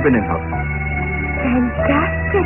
Independent house Fantastic.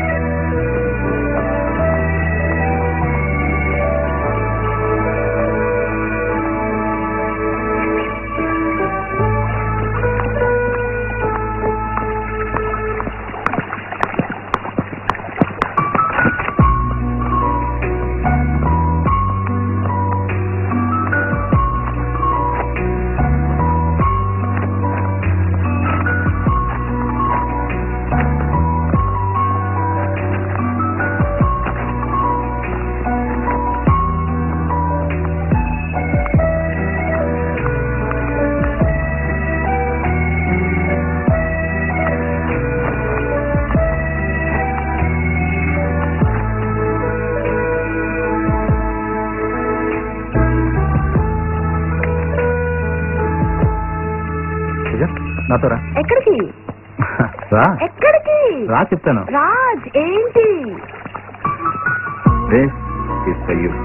పూజ నాతో రా ఎక్కడికి రా ఎక్కడికి రా చెప్తాను రాజ్ ఏంటి race is for you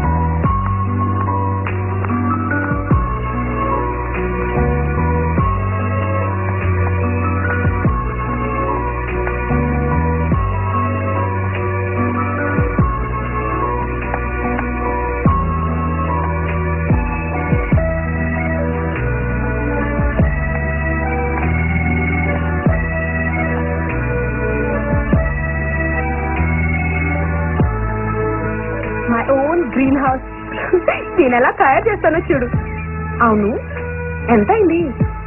my own greenhouse నేను ఎలా తయారు చేస్తానో చూడు అవును ఎంత అయింది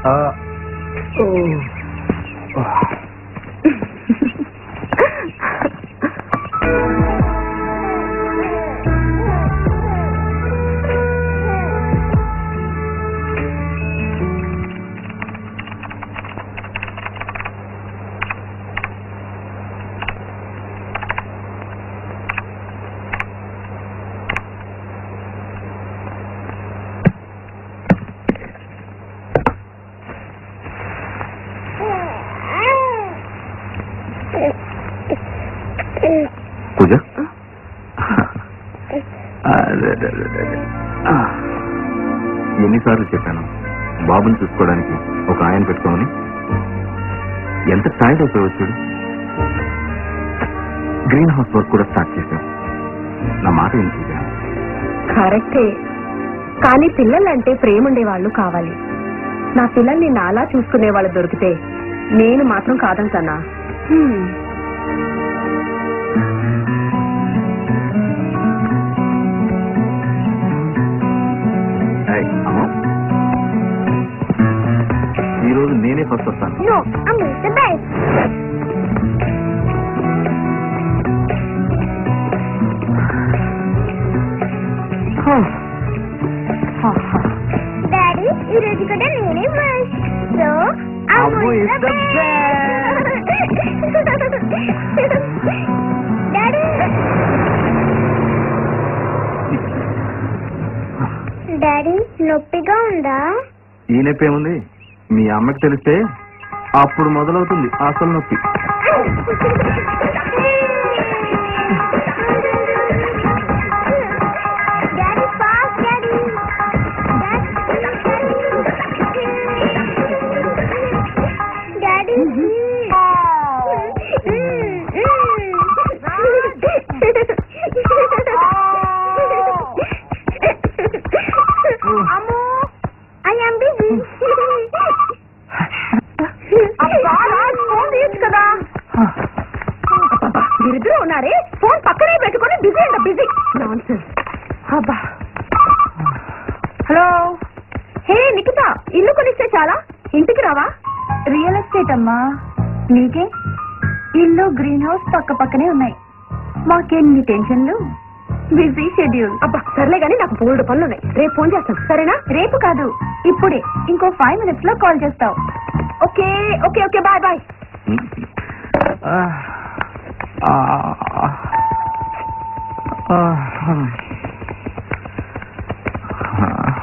పూజ అదే, అదే, అదే, అదే. ఆ. ఎన్నిసార్లు చెప్పాను బాబుని చూసుకోవడానికి ఒక ఆయన పెట్టుకోమని ఎంత టైర్డ్ అయిపోయావు చూడు గ్రీన్ హౌస్ వర్క్ కూడా స్టార్ట్ చేశాం నా మాట ఏం పూజ కరెక్టే కానీ పిల్లలంటే ప్రేమ ఉండేవాళ్ళు కావాలి నా పిల్లల్ని నాలా చూసుకునే వాళ్ళు దొరికితే నేను మాత్రం కాదంటానా హ్మ్. ఏయ్, అమ్మా. ఈరోజు నేనే ఫస్ట్ వస్తాను No, I'm the best. Daddy ఈ రోజు కూడా నేనే ఫస్ట్ సో అమ్మో, it's the డాడీ డాడీ నొప్పిగా ఉందా ఈ నొప్పి ఏముంది మీ అమ్మకి తెలిస్తే అప్పుడు మొదలవుతుంది అసలు నొప్పి డాడీ ఫాస్ట్ డాడీ డాడీ అమ్మో ఐ యామ్ బిజీ అబ్బా రాజ్ ఫోన్ తీయచ్చు కదా మీరిద్దరూ ఉన్నారే ఫోన్ పక్కనే పెట్టుకొని బిజీ అంట బిజీ నాన్సెన్స్ అబ్బా హలో హే నిఖిత ఇల్లు కొనిస్తే చాలా ఇంటికి రావా రియల్ ఎస్టేట్ అమ్మా నీకే ఇల్లు గ్రీన్ హౌస్ పక్క పక్కనే ఉన్నాయి మాకెన్ని టెన్షన్లు బిజీ షెడ్యూల్ అబ్బా సర్లే గానీ నాకు బోల్డ్ పనులు ఉన్నాయి రేపు ఫోన్ చేస్తాను సరేనా రేపు కాదు ఇప్పుడే ఇంకో ఫైవ్ మినిట్స్ లో కాల్ చేస్తావు okay okay okay bye bye ఆ, ఆ, ఆ, ఆ.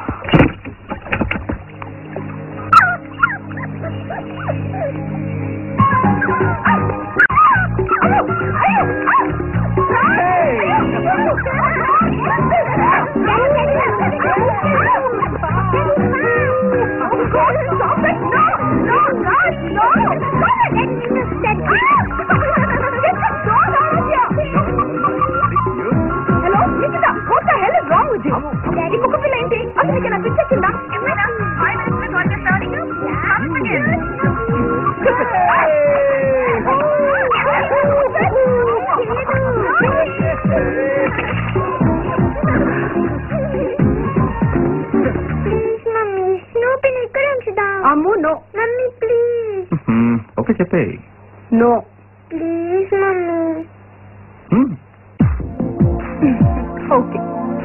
No, no, no, no, no, no, no, please mummy హ్మ్. Okay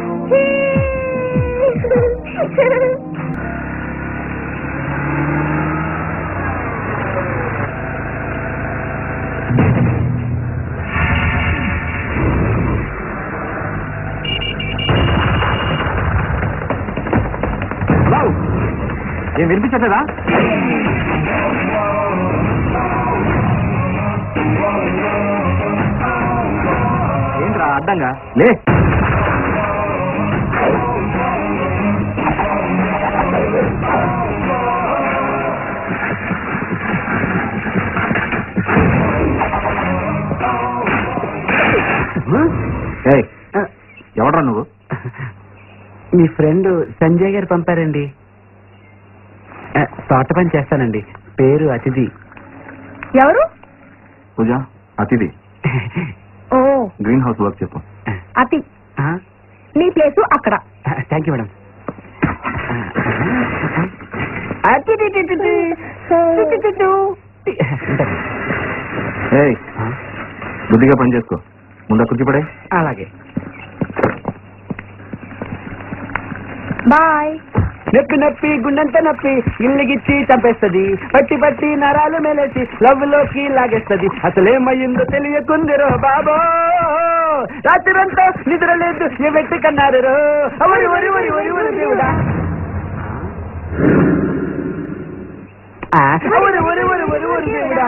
wow! ఏం వినిపించట్లేదా ఏంట్రా అడ్డంగా లే ఏయ్, ఎవడ్రా నువ్వు మీ ఫ్రెండ్ సంజయ్ గారు పంపారండి ఆ, తోట పని చేస్తానండి పేరు అతిథి ఎవరు పూజ అతిథి ఓ గ్రీన్ హౌస్ వర్క్ చెప్పు అతి నీ ప్లేసు అక్కడ థ్యాంక్ యూ మేడం ఏయ్ బుద్ధిగా పని చేసుకో ముందా కుర్చీపడే అలాగే బాయ్ నొప్పి నొప్పి గుండెంత నొప్పి ఇల్లుగిచ్చి చంపేస్తది పట్టి పట్టి నరాలు మేలేసి లవ్ లోకి లాగేస్తది అసలేమయ్యిందో తెలియకుందిరో బాబో రాత్రంతా నిద్ర లేదు ఏ వెట్టి కన్నారు రో ఒరి ఒరి ఒరి ఒరి ఒరి దేవుడా ఆ, ఒరి ఒరి ఒరి ఒరి ఒరి దేవుడా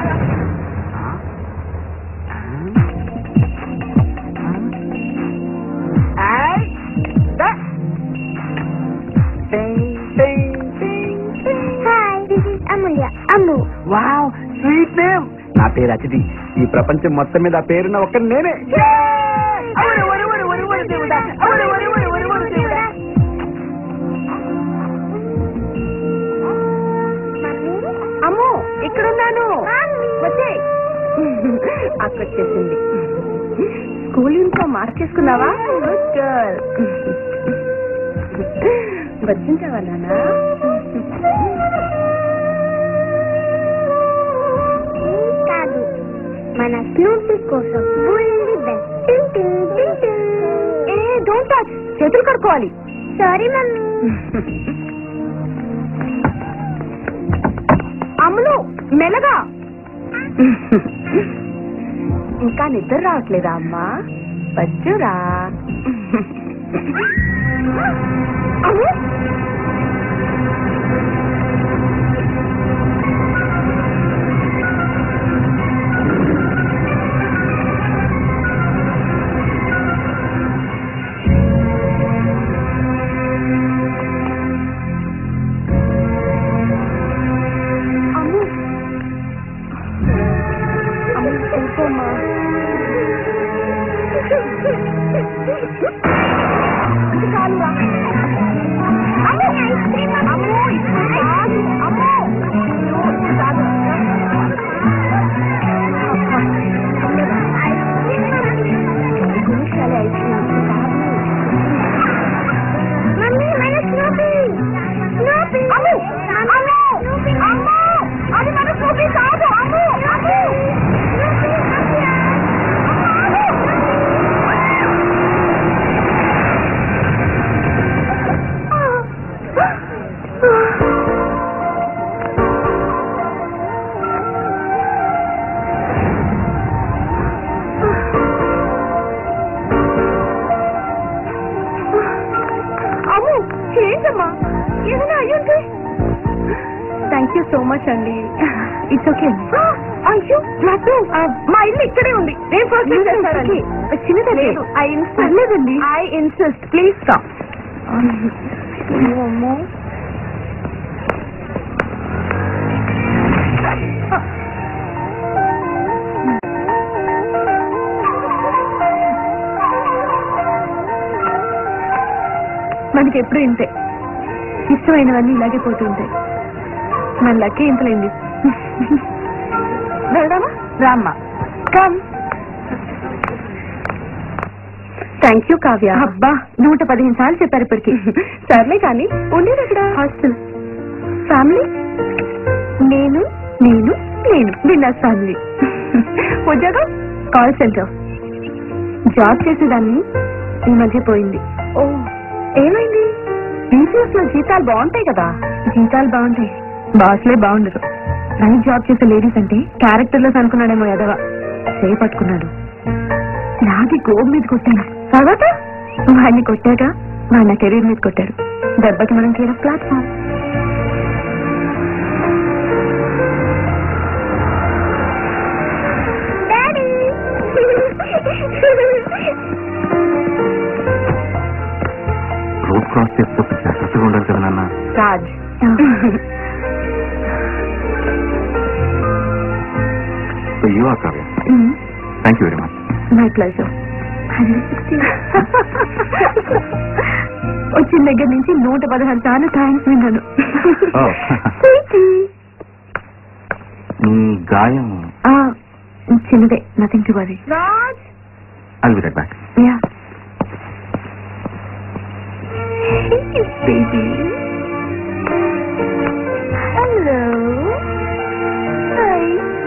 ఆయ్, దా. టింగ్, టింగ్, టింగ్, టింగ్. Hi this is Amulya Ammu wow sweet name నా పేరు అతిథి ఈ ప్రపంచం మొత్తం మీద ఆ పేరున్న ఒక్క నేనే అవును, ఒరి, ఒరి, ఒరి, ఒరి, దేవుడా. అవును, ఒరి, ఒరి, ఒరి, ఒరి, దేవుడా. అమ్మో ఇక్కడున్నాను వచ్చే అక్క వచ్చేసింది స్కూల్ యూనిఫామ్ మార్చేసుకున్నావా గుడ్ గర్ల్ వచ్చించావా నాన్న కాదు మన స్నూపీ కోసం బుల్లి బెల్ టింగ్ టింగ్ టింగ్ టింగ్ ఏ డోంట్ టచ్ చేతులు కడుక్కోవాలి సారీ మమ్మీ అమ్ములు మెల్లగా ఇంకా నిద్ర రావట్లేదా అమ్మా వచ్చురా అమ్ము! అమ్ము అమ్ము వెళ్ళిపోమ్మా ఇది చాలురా అమ్ము అమ్ము ఇప్పుడు కాదు అమ్ము ఇప్పుడు కాదు నిమిషాలే అయిపోయినాయి మమ్మీ మన స్నూపీ స్నూపీ అమ్ము అమ్ము అమ్ము అది మన స్కూటీ కాదు అమ్ము అమ్ము అమ్ము ఏంటమ్మా ఏమైనా అయ్యుంటే థ్యాంక్ యూ సో మచ్ అండి ఇట్స్ ఓకే అయ్యో నాకు మా ఇల్లు ఇక్కడే ఉంది నేను ఫస్ట్ చేస్తానండి చిన్నది లేదు ఐ ఇన్సిస్ట్ లేదండి ఐ ఇన్సిస్ట్ ప్లీజ్ కమ్ అమ్మో మనకి ఎప్పుడు ఇంతే ఇష్టమైనవన్నీ ఇలాగే పోతుంటాయి మన లక్కీ ఇంతలేండి వెళ్దామా రామ్మా కమ్ థ్యాంక్ యూ కావ్య అబ్బా నూట పదిహేను సార్లు చెప్పారు ఇప్పటికి సర్లే కానీ ఉండేది అక్కడ హాస్టల్ ఫ్యామిలీ నేను నేను నేను విన్నాస్ ఫ్యామిలీ ఉద్యోగం కాల్ సెంటర్ జాబ్ చేసేదాన్ని ఈ మధ్య పోయింది ఓ ఏమైంది బీసీఎస్ లో జీతాలు బాగుంటాయి కదా జీతాలు బాగుంటాయి బాస్లే బాగుండరు నైట్ జాబ్ చేసే లేడీస్ అంటే క్యారెక్టర్ లెస్ అనుకున్నాడేమో ఎదవ చేయి పట్టుకున్నాడు నాది గోబ్ మీద కొట్టాను తర్వాత వాడిని కొట్టాక వాడి నా కెరీర్ మీద కొట్టాడు దెబ్బకి మనం కేర్ ప్లాట్ఫామ్ రోడ్ క్రాస్ చేసేటప్పుడు జాగ్రత్తగా ఉండాలి కదా నాన్న Raj so you are Kavya thank you very much my pleasure వచ్చిన దగ్గర నుంచి నూట పదహారు సార్లు థ్యాంక్స్ విన్నాను Oh. నీ గాయం ఆ, చిన్నదే nothing to worry Raj I'll be right back yeah baby. Hello. Hi.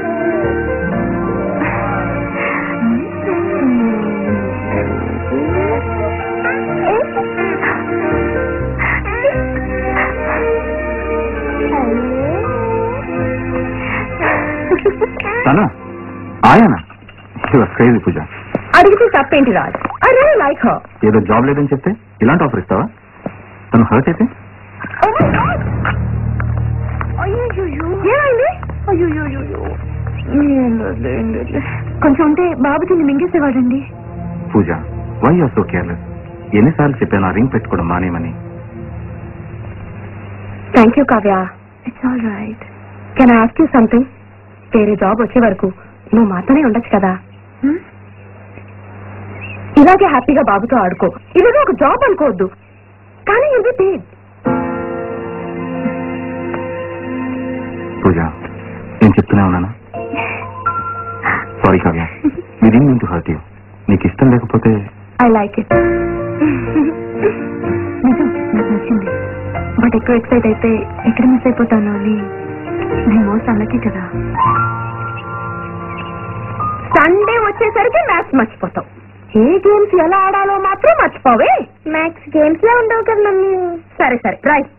తన ఆయనా షూర్ క్రేజీ పూజ అడిగితే తప్పేంటి Raj I really like her ఏదో జాబ్ లేదని చెప్తే ఇలాంటి ఆఫర్ ఇస్తావా తను హర్ట్ అయితే ఏమైంది కొంచెం ఉంటే బాబు తిని మింగేసేవాడండి Pooja why are so careless ఎన్నిసార్లు చెప్పాను ఆ రింగ్ పెట్టుకోవడం మానేమని thank you Kavya it's all right can I ask you something వేరే జాబ్ వచ్చే వరకు నువ్వు మాతోనే ఉండొచ్చు కదా ఇలాగే హ్యాపీగా బాబుతో ఆడుకో ఇదేదో ఒక జాబ్ అనుకోవద్దు కానీ ఇది పేడ్ పూజ నేను చెప్తూనే ఉన్నాను సారీ కావ్య మీ రింగ్ ఇంటూ హర్ట్ యూ నీకు ఇష్టం లేకపోతే ఐ లైక్ ఇట్ నిజం నాకు నచ్చింది బట్ ఎక్కువ ఎక్సైట్ అయితే ఎక్కడ మిస్ అయిపోతాను అని నేను మోస్ట్ అన్నకే కదా సండే వచ్చేసరికి మ్యాథ్స్ మర్చిపోతావు ఏ గేమ్స్ ఎలా ఆడాలో మాత్రం మర్చిపోవే మ్యాథ్స్ గేమ్స్ లో ఉండవు కదా మమ్మీ సరే సరే right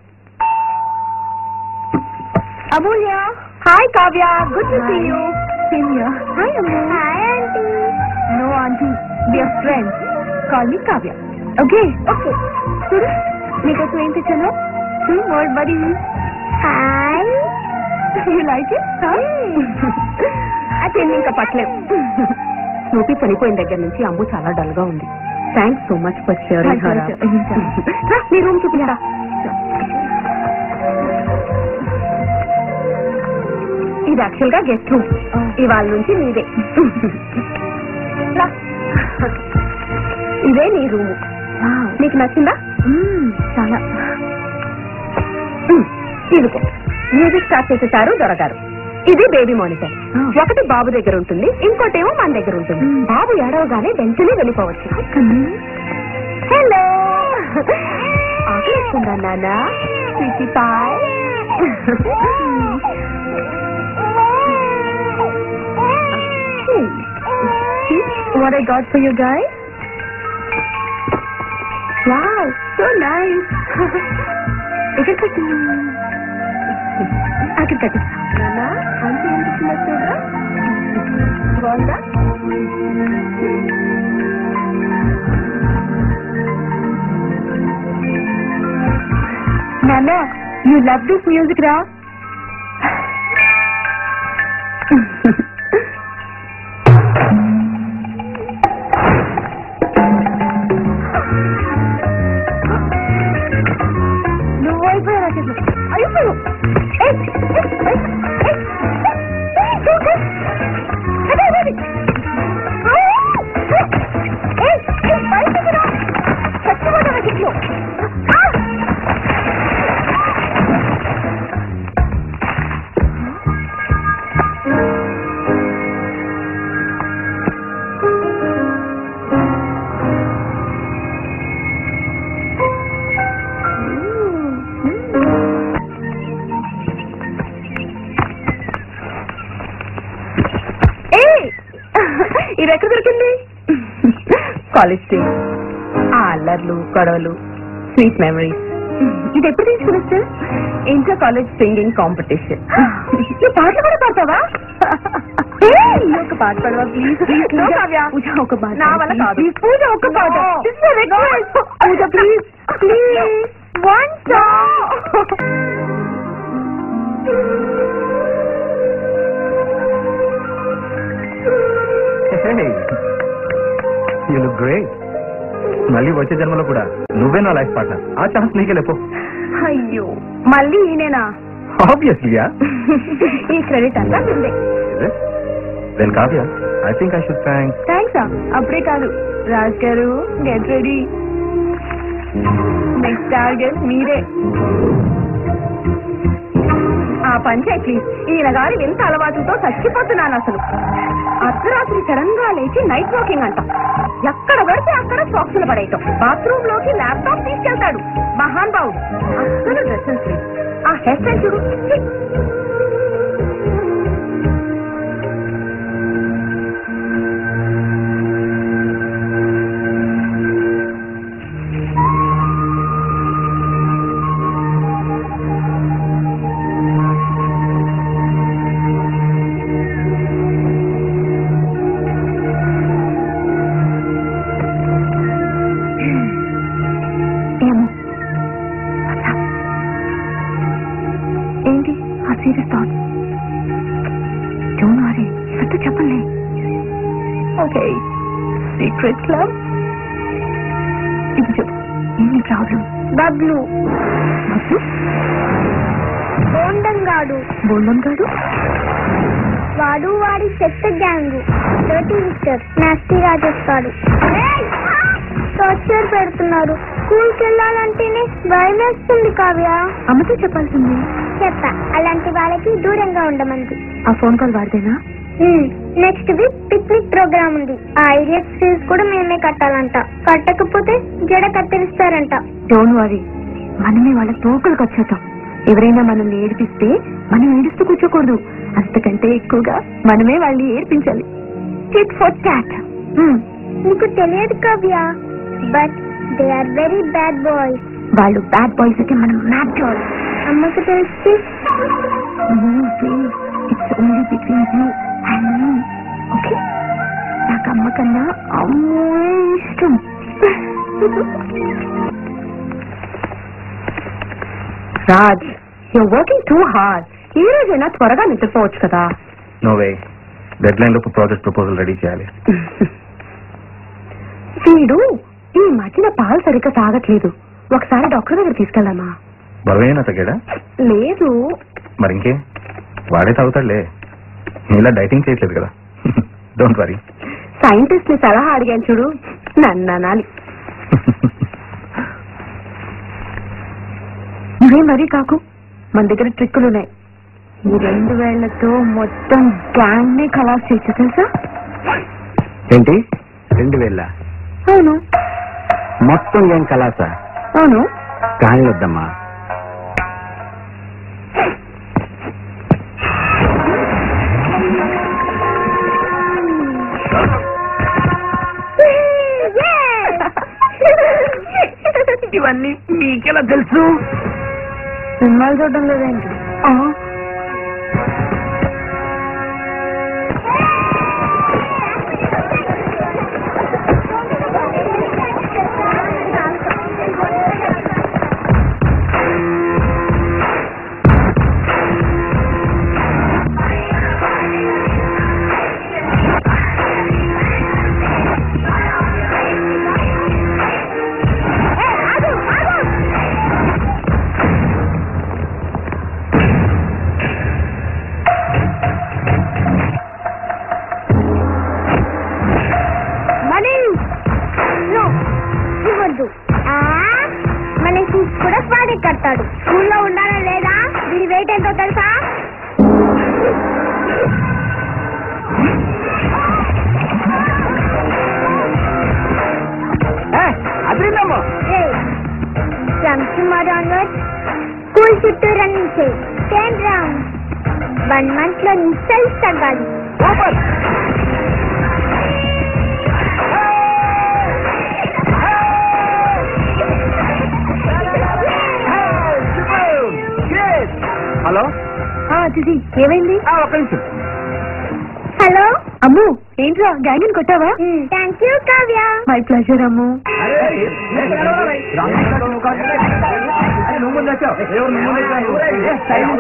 Amulya hi Kavya good to see you hi అమ్మ hi aunty no aunty dear friends call me Kavya okay okay చూడు నీకోసం ఏం తెచ్చాను word buddy hi you like it అదే ఇంకా పట్టలేదు స్నూపీ చనిపోయిన దగ్గర నుంచి అమ్ము చాలా డల్ గా ఉంది thanks so much for sharing My pleasure. Anytime. నీ రూమ్ చూపించరా ఇది యాక్చువల్ గా గెస్ట్ రూమ్ ఇవాళ నుంచి నీదే రా. ఇదే నీ రూము నీకు నచ్చిందా చాలా ఉమ్, ఇదిగో మ్యూజిక్ స్టార్ట్ చేసేసారు దొరగారు ఇది బేబీ మానిటర్ Oh. ఒకటి బాబు దగ్గర ఉంటుంది ఇంకోటేమో మన దగ్గర ఉంటుంది Mm. బాబు ఏడవగానే వెంటనే వెళ్ళిపోవచ్చు కన్ను హలో ఆకలిస్తుందా నాన్న sweetie pie what I got for you guys? Wow, so nice. ఇక్కడ కట్టు అక్కడ కట్టు నాన్న ఆంటీ ఏం తెచ్చినారు చూడరా బాగుందా నాన్న యూ లవ్ దిస్ మ్యూజిక్ రా నువ్వు అయిపోయావు రాకేష్ అయిపోయావు ఏయ్, ఏయ్, ఏయ్, ఏయ్, ఏయ్, చూడు. అదే, అదే, అదే. ఏయ్, ఏయ్, బయటికి రా. చచ్చిపోతా రాకేష్ నువ్వు. ఆ! ఏయ్ ఇది ఎక్కడ దొరికింది కాలేజ్ డేస్ ఆ అల్లర్లు గొడవలు స్వీట్ మెమరీస్ ఇది ఎప్పుడు తీసుకుని sir inter college singing competition ఈ పాటలు కూడా పాడతావా ఒక పాట పాడవా ప్లీజ్ No, కావ్య. పూజ ఒక పాట నా వల్ల కాదు. Please, పూజ ఒక పాట No. This is a request. Pooja please please one song you look great మళ్ళీ వచ్చే జన్మలో కూడా నువ్వే నా లైఫ్ పార్ట్నర్ ఆ ఛాన్స్ నీకే లేపో అయ్యో మళ్ళీ ఈయనేనా ఆబ్వియస్లీ యా ఈ క్రెడిట్ అంతా నిందే then Kavya I think I should thank thanks అప్పుడే కాదు రాజ్ గారు గెట్ రెడీ నెక్స్ట్ టార్గెట్ మీరే ఆ పంచాయత్ ప్లీజ్ ఈయన గారి వింత అలవాటుతో చచ్చిపోతున్నాను అసలు అర్ధరాత్రి సడన్ గా లేచి నైట్ వాకింగ్ అంట ఎక్కడ పడితే అక్కడ సాక్సులు పడేయటం బాత్రూమ్ లోకి ల్యాప్టాప్ తీసుకెళ్తాడు మహాన్ బావుడు అస్సలు డ్రెస్సెస్ లేదు ఆ హెయిర్ స్టైల్ చూడు ఛీ! ఏమో అచ్చా. ఏంటి ఆ సీరియస్ థాట్ డోంట్ వరీ ఎవరితో చెప్పలే ఓకే సీక్రెట్ క్లబ్ ఇప్పుడు చెప్పు ఏంటి ప్రాబ్లం బబ్లు వద్దు బోండంగాడు బోల్డం గాడు వాడు వాడి చెత్త గ్యాంగ్ డర్టీ మిస్టర్ నాస్టీ రాజేస్తాడు టార్చర్ పెడుతున్నారు స్కూల్కి వెళ్ళాలంటేనే భయం వేస్తుంది కావ్య అమ్మతో చెప్పాల్సింది చెప్ప అలాంటి వాళ్ళకి దూరంగా ఉండమంది ఆ ఫోన్ కాల్ వాడితేనా నెక్స్ట్ వీక్ పిక్నిక్ ప్రోగ్రామ్ ఉంది ఆ ఐడియాస్ ఫీజు కూడా మేమే కట్టాలంట కట్టకపోతే జడ కత్తిరిస్తారంట డోంట్ వరీ మనమే వాళ్ళ తోకలకు వచ్చేద్దాం ఎవరైనా మనల్ని ఏడిపిస్తే మనం ఏడుస్తూ కూర్చోకూడదు అంతకంటే ఎక్కువగా మనమే వాళ్ళని ఏడిపించాలి చిట్ ఫర్ క్యాట్ నీకు తెలియదు Kavya but they are very bad boys వాళ్ళు బ్యాడ్ బాయ్స్ అయితే మనం మ్యాడ్ బాయ్స్ అమ్మకు తెలిసి please it's only between you and me okay నాకు అమ్మ కన్నా అమ్మో ఇష్టం Raj you working too hard ఈ రోజైనా త్వరగా నిద్రపోవచ్చు కదా నో వే డెడ్ లైన్ లోపు ప్రాజెక్ట్ ప్రపోజల్ రెడీ చేయాలి వీడు ఈ మధ్యన పాలు సరిగ్గా తాగట్లేదు ఒకసారి డాక్టర్ దగ్గర తీసుకెళ్దామా బరువైనా తగ్గాడా లేదు మరి ఇంకే వాడే తాగుతాడులే నీలా డైటింగ్ చేయట్లేదు కదా డోంట్ వరీ సైంటిస్ట్ ని సలహా అడిగాను చూడు నన్ను అనాలి నువ్వే మరీ కాకు మన దగ్గర ట్రిక్కులు ఉన్నాయి ఈ రెండు వేళ్లతో మొత్తం గ్యాంగ్ ని ఖలాస్ చేయొచ్చు తెలుసా ఏంటి రెండు వేల అవును మొత్తం ఏం కలాసా అవును కానీ వద్దమ్మా ఇవన్నీ మీకెలా తెలుసు సినిమాలు చూడడం లేదేంటి మనీ నో ఇవ్వద్దు ఆ, మన ఫీజు కూడా వాడే కడతాడు స్కూల్లో ఉండాలా లేదా దీని వెయిట్ ఎంతో తెలుసా అదిరిందమ్మా ఫ్రమ్ టుమారో ఆన్వర్డ్ స్కూల్ చుట్టూ రన్నింగ్ చేయి టెన్ రౌండ్ వన్ మంత్ లో నీ సెల్స్ తగ్గాలి సూపర్ ఏమైంది ఆ, ఒక్క నిమిషం హలో అమ్ము ఏంట్రా గ్యాంగిన్ కొట్టావా thank you Kavya my pleasure Ammu నువ్వు ముందు వచ్చావు ఎవరు నువ్వు ముందు వచ్చావు ఏ, టైం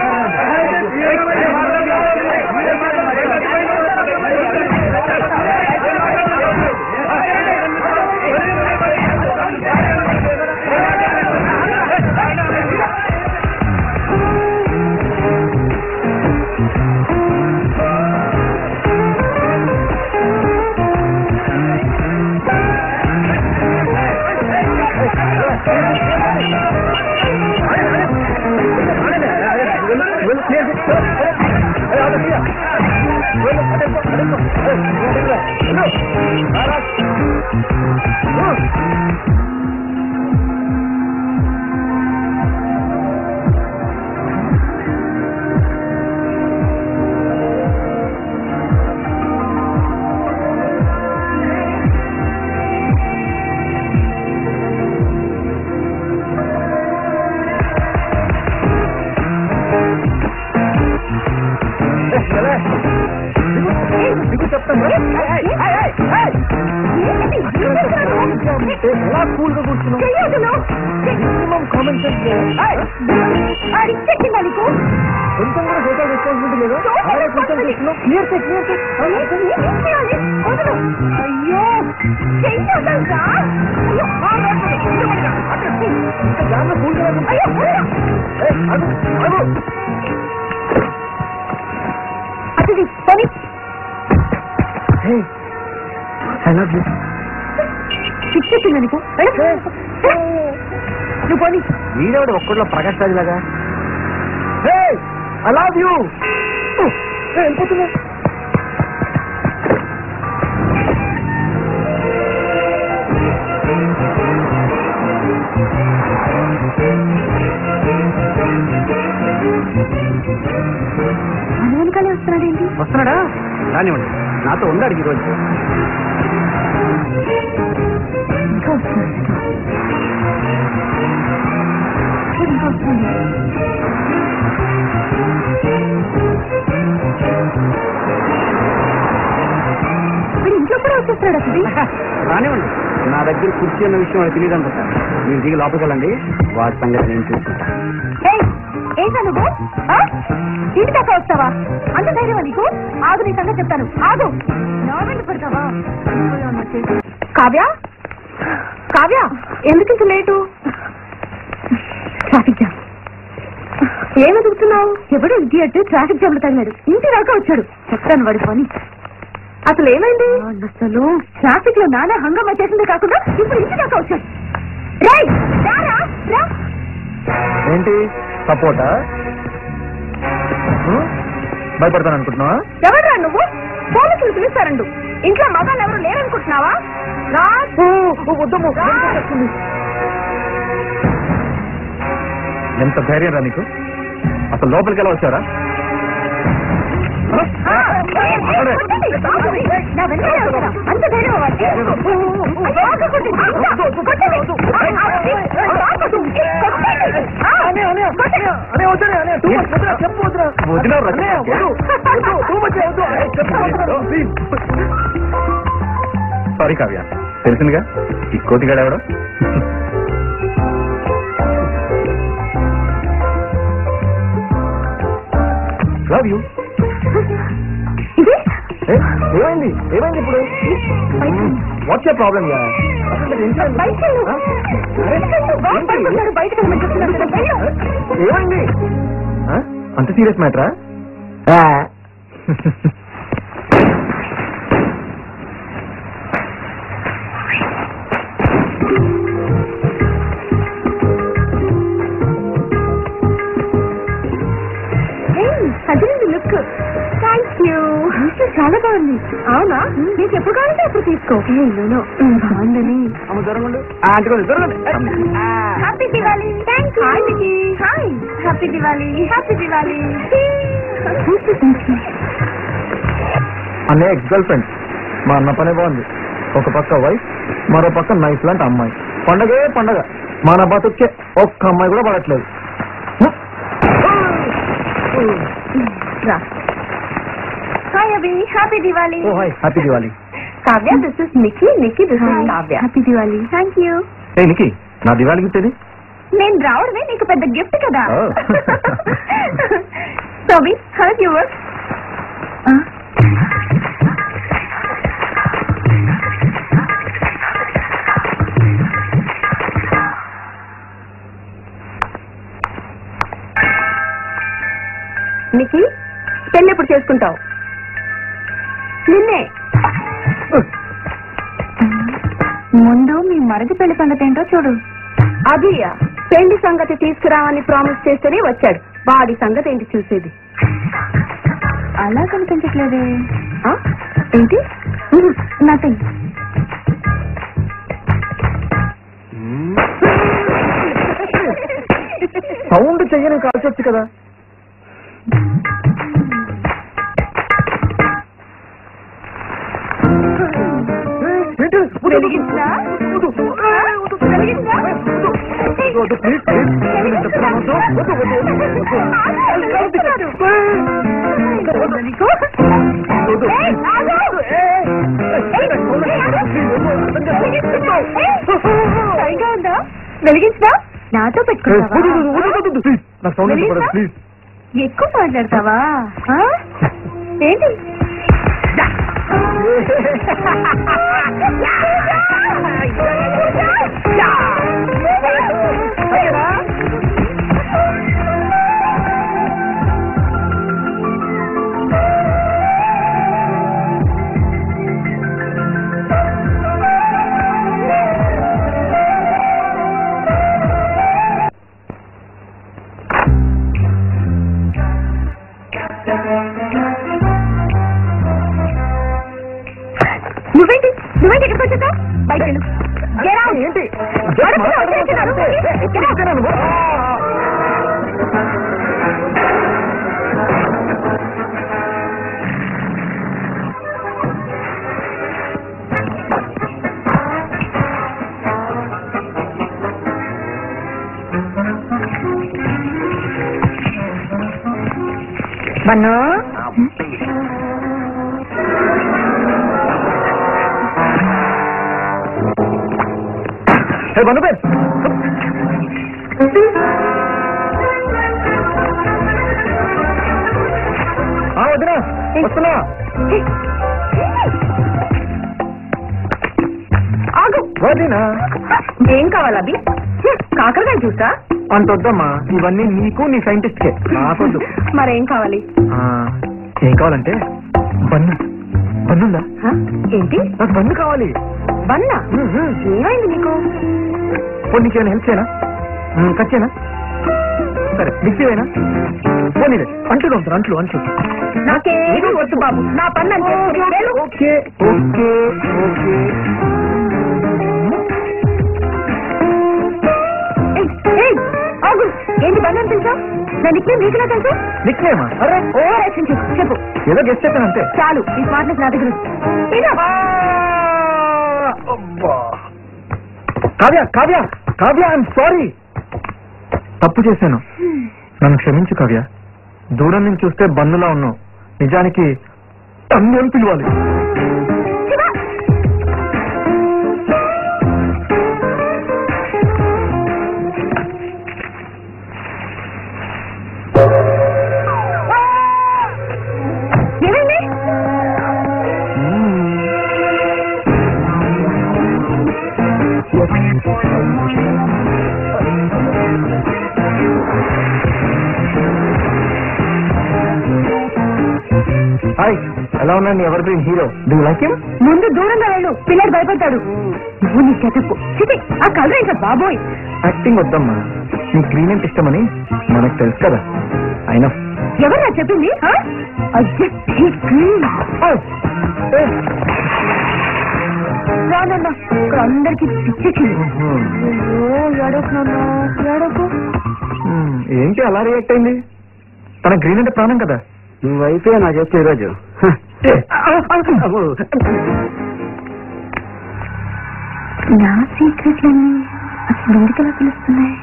నీకు చెప్తాను ఎలా కూల్ గా కూర్చున్నావు మినిమం కామన్ సెన్స్ అడిచెక్కిందా నీకు కొంచెం కూడా సోషల్ రెస్పాన్సిబిలిటీ లేదు అలా కూర్చొని చూస్తున్నావు క్లియర్ చెక్ క్లియర్ చెక్ ఏం చేయాలి? వదలు. అయ్యో చెయ్యి వదలరా? అయ్యో ఇంకా జాగ్రత్త కూల్ గా లేకుండా. అయ్యో వదలు. ఏయ్, ఆగు, ఆగు. అటుది పోనీ Hey, I love you. చిక్కెక్కిందా నీకు వెళ్ళు. నువ్వు పోనీ వీడేవాడు ఒక్కడిలో ప్రకాష్ రాజ్ లాగా హే ఐ లవ్ యూ వెళ్ళిపోతున్నా మన వెనకాలే వస్తున్నాడేంటి వస్తున్నాడా రానివ్వండి నాతో ఉన్నాడు ఈరోజు ఇంకా వస్తున్నాడు చూడు, ఇంకా వస్తున్నాడు వీడు ఇంట్లో కూడా వచ్చేస్తున్నాడు అసలు రానివ్వండి నా దగ్గర కుర్చీ అన్న విషయం వాడికి తెలియదు అనుకుంటా మీరు దిగి లోపలికి వెళ్ళండి వాడి సంగతి నేను చూసుకుంటాను ఏయ్, ఏంటా నువ్వు ఆ? ఇంటి దాకా వస్తావా అంత ధైర్యమా నీకు ఆగు నీ సంగతి చెప్తాను ఆగు నా వెంట పడతావా కావ్య కావ్య ఎందుకు ఇంత లేటు ట్రాఫిక్ జామ్ ఏం వెతుకుతున్నావు ఎవడు ఇడియట్ ట్రాఫిక్ జామ్ లో తగిలాడు ఇంటి దాకా వచ్చాడు చెప్తాను వాడి పని అసలు ఏమైంది అసలు ట్రాఫిక్ లో నానా హంగామా చేసిందే కాకుండా ఇప్పుడు ఇంటి దాకా వచ్చాడు రేయ్ రారా రా ఏంటి సపోర్టా భయపడతాను అనుకుంటున్నావా ఎవడ్రా నువ్వు పోలీసులు పిలుస్తారండు ఇంట్లో మగాళ్ళు ఎవరు లేరనుకుంటున్నావా రా వద్దమ్ము ఎంత ధైర్యం రా నీకు అసలు లోపలికి ఎలా వచ్చారా ఆ, ఏయ్, ఏయ్, కొట్టండి. నా వెనకాలే వస్తారా? అంత ధైర్యం వాడికి? అయ్యో, ఆగకండి. కొట్టండి. ఆ, ఆ, ఆ, కొట్టండి. కొట్టండి. ఆ, కొట్టండి. సారీ కావ్య తెలిసిందిగా ఈ కోతిగాడు ఎవడో లవ్ యూ ఇది ఏమైంది ఏమైంది ఇప్పుడు వాట్స్ ఏ ప్రాబ్లం యా బయటికి వెళ్ళు. బయటికి వెళ్ళు. బాబు పడుకున్నాడు. బయటికి వెళ్ళమని చెప్తున్నాను కదా. వెళ్ళు. ఏమైంది ఆ? అంత సీరియస్ మ్యాటరా ఏయ్, అదిరింది లుక్ థ్యాంక్ యూ చాలా బాగుంది అవునా నీకు ఎప్పుడు కావాలంటే అప్పుడు తీసుకో నేను బాగుందని దొరకండి అంటుకోండి దొరకండి happy Diwali thank you hi Vicky hi happy Diwali happy Diwali అనే ఎక్స్ గర్ల్ ఫ్రెండ్ మా అన్న పనే బాగుంది ఒక పక్క వైఫ్ మరో పక్క నైఫ్ లాంటి అమ్మాయి పండగే పండగ మన బతుకే ఒక్క అమ్మాయి కూడా పడట్లేదు రా hi Abhi happy Diwali oh hi happy Diwali Kavya this is Nikhi Nikhi this is Kavya happy Diwali thank you ఏ నికి నా దివాళి గిఫ్ట్ ఇది నేను రావడమే నీకు పెద్ద గిఫ్ట్ కదా Oh. సోబి హౌస్ యు వర్క్ నికి పెళ్ళి ఎప్పుడు చేసుకుంటావు నిన్నే ముందు మీ మరది పెళ్లి సంగతి ఏంటో చూడు అదియా పెళ్లి సంగతి తీసుకురావని ప్రామిస్ చేస్తేనే వచ్చాడు వాడి సంగతి ఏంటి చూసేది అలా కనిపించట్లేదే ఆ? ఏంటి నథింగ్ సౌండ్ చెయ్యని కాల్చొచ్చు కదా వెలిగించరా? వెలిగించరా? ఏయ్, ఆగు! సరిగా ఉందా వెలిగించరా నాతో పెట్టుకుంటావా నా సౌండ్ వెలిగించరా? ప్లీజ్ ఎక్కువ మాట్లాడతావా ఆ? ఏంటి నువ్వేంటి నువ్వేంటి ఇక్కడికి వచ్చేసా బయట వెళ్ళు. Get out. ఏంటి అడుగుతున్నా, వచ్చేస్తున్నాను. Get out. బన్ను ఏ బంధుపేట్ వదినా వస్తున్నా ఆగు వదినా ఏం కావాలి అభి కాకరకాయ చూసా అంత వద్దమ్మా ఇవన్నీ నీకు నీ సైంటిస్ట్ కే నాకొద్దు మరేం కావాలి ఆ, ఏం కావాలంటే బన్ను బన్నుందా హ? ఏంటి నాకు బన్ను కావాలి బన్నా ఉమ్, ఉమ్. ఏమైంది నీకు పోనీ నీకేమైనా హెల్ప్ చేయనా ఉమ్, కట్ చేయనా సరే మిక్సీ అయినా పోనీ అంట్లు తోముతారు అంట్లు అంట్లు నాకేమీ వద్దు బాబు నా పని అంతే వెళ్ళు. ఓకే ఓకే ఓకే ఏయ్, ఏయ్, ఆగు ఏంటి పని అని తెలుసా నా నిక్నే మీకులా తెలుసా నిక్నేమా అరే ఓవర్ యాక్షన్ చెప్పు చెప్పు ఏదో గెస్ట్ చెప్పాను అంతే చాలు ఈ స్మార్ట్నెస్ నా దగ్గర ఉంది. ఇదా? అబ్బా. కావ్య కావ్య కావ్య ఐఎమ్ సారీ తప్పు చేశాను నన్ను క్షమించు కావ్య దూరం నుంచి చూస్తే బంధులా ఉన్నావు నిజానికి తన్ను అని పిలవాలి శివ! ఏమైంది హాయ్ ఎలా ఉన్నాను evergreen hero do like him ముందు దూరంగా వెళ్ళు పిల్లడు భయపడతాడు నువ్వు నీ చెతప్పు చిటి ఆ కలర్ ఇంకా బాబోయ్ యాక్టింగ్ వద్దమ్మా నీ గ్రీన్ అంటే ఇష్టమని మనకు తెలుసు కదా అయినా ఎవరు చెప్పింది ఆ? అయ్యో, ఈ green. రానన్నా ఇక్కడ అందరికి పిచ్చెక్కింది అయ్యో ఏడోకు నాన్న ఏడోకు హ్మ్, ఏంటి అలా రియాక్ట్ అయింది తన గ్రీన్ అంటే ప్రాణం కదా నువ్వైతే నాకు చెప్పు ఈరోజు నా సీక్రెట్లన్నీ అసలు ఎందుకు ఎలా తెలుస్తున్నాయి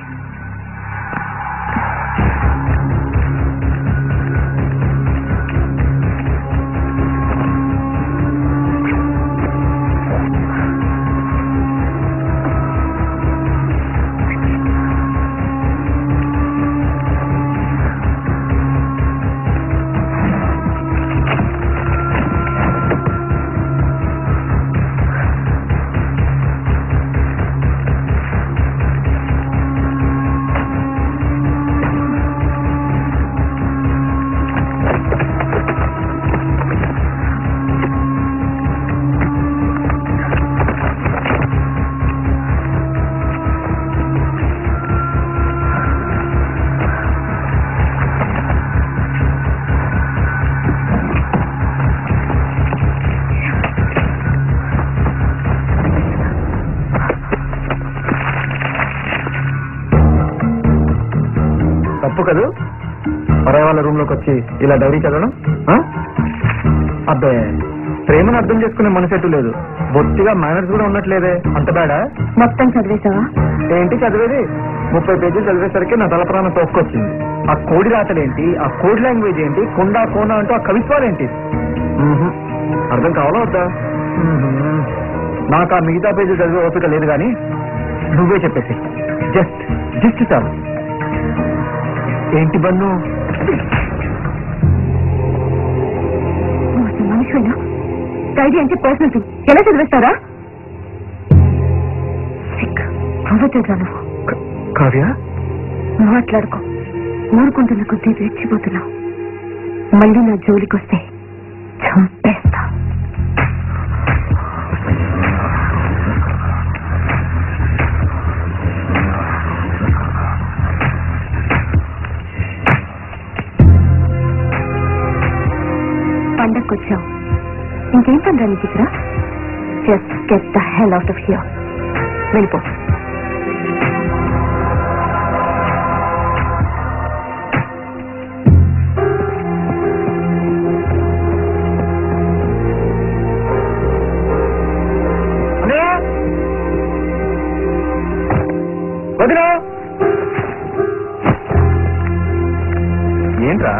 తప్పు కదూ పరాయి వాళ్ళ రూమ్ లోకి వచ్చి ఇలా డైరీ చదవడం ఆ? అబ్బే ప్రేమను అర్థం చేసుకునే మనసెట్టు లేదు బొత్తిగా మేనర్స్ కూడా ఉన్నట్లేదే అంత బేడా మొత్తం చదివేశావా ఏంటి చదివేది ముప్పై పేజీలు చదివేసరికి నా తలప్రాణం తోక్కొచ్చింది ఆ కోడి రాతలేంటి ఆ కోడ్ లాంగ్వేజ్ ఏంటి కొండ కోన అంటూ ఆ కవిత్వాలేంటి మ్మ్హ్. అర్థం కావాలా వద్దా మ్మ్హ్. నాకు ఆ మిగతా పేజీలు చదివే ఓపిక లేదు కానీ నువ్వే చెప్పేసి జస్ట్ జస్ట్ చాలు ఏంటి బన్ను నువ్వు అసలు మనిషివేనా డైరీ అంటే పర్సనల్ థింగ్ ఎలా చదివేస్తారా సిక్ ప్రొఫెసర్ నువ్వు క- కావ్య మాట్లాడుకో ఊరుకుంటున్న కొద్దీ రెచ్చిపోతున్నావు మళ్ళీ నా జోలికొస్తే చంపేస్తా పండక్కొచ్చావు ఇంకేం పని నీకు ఇక్కడ just get the hell out of here వెళ్ళిపో అన్నయ్య వదినా ఏంట్రా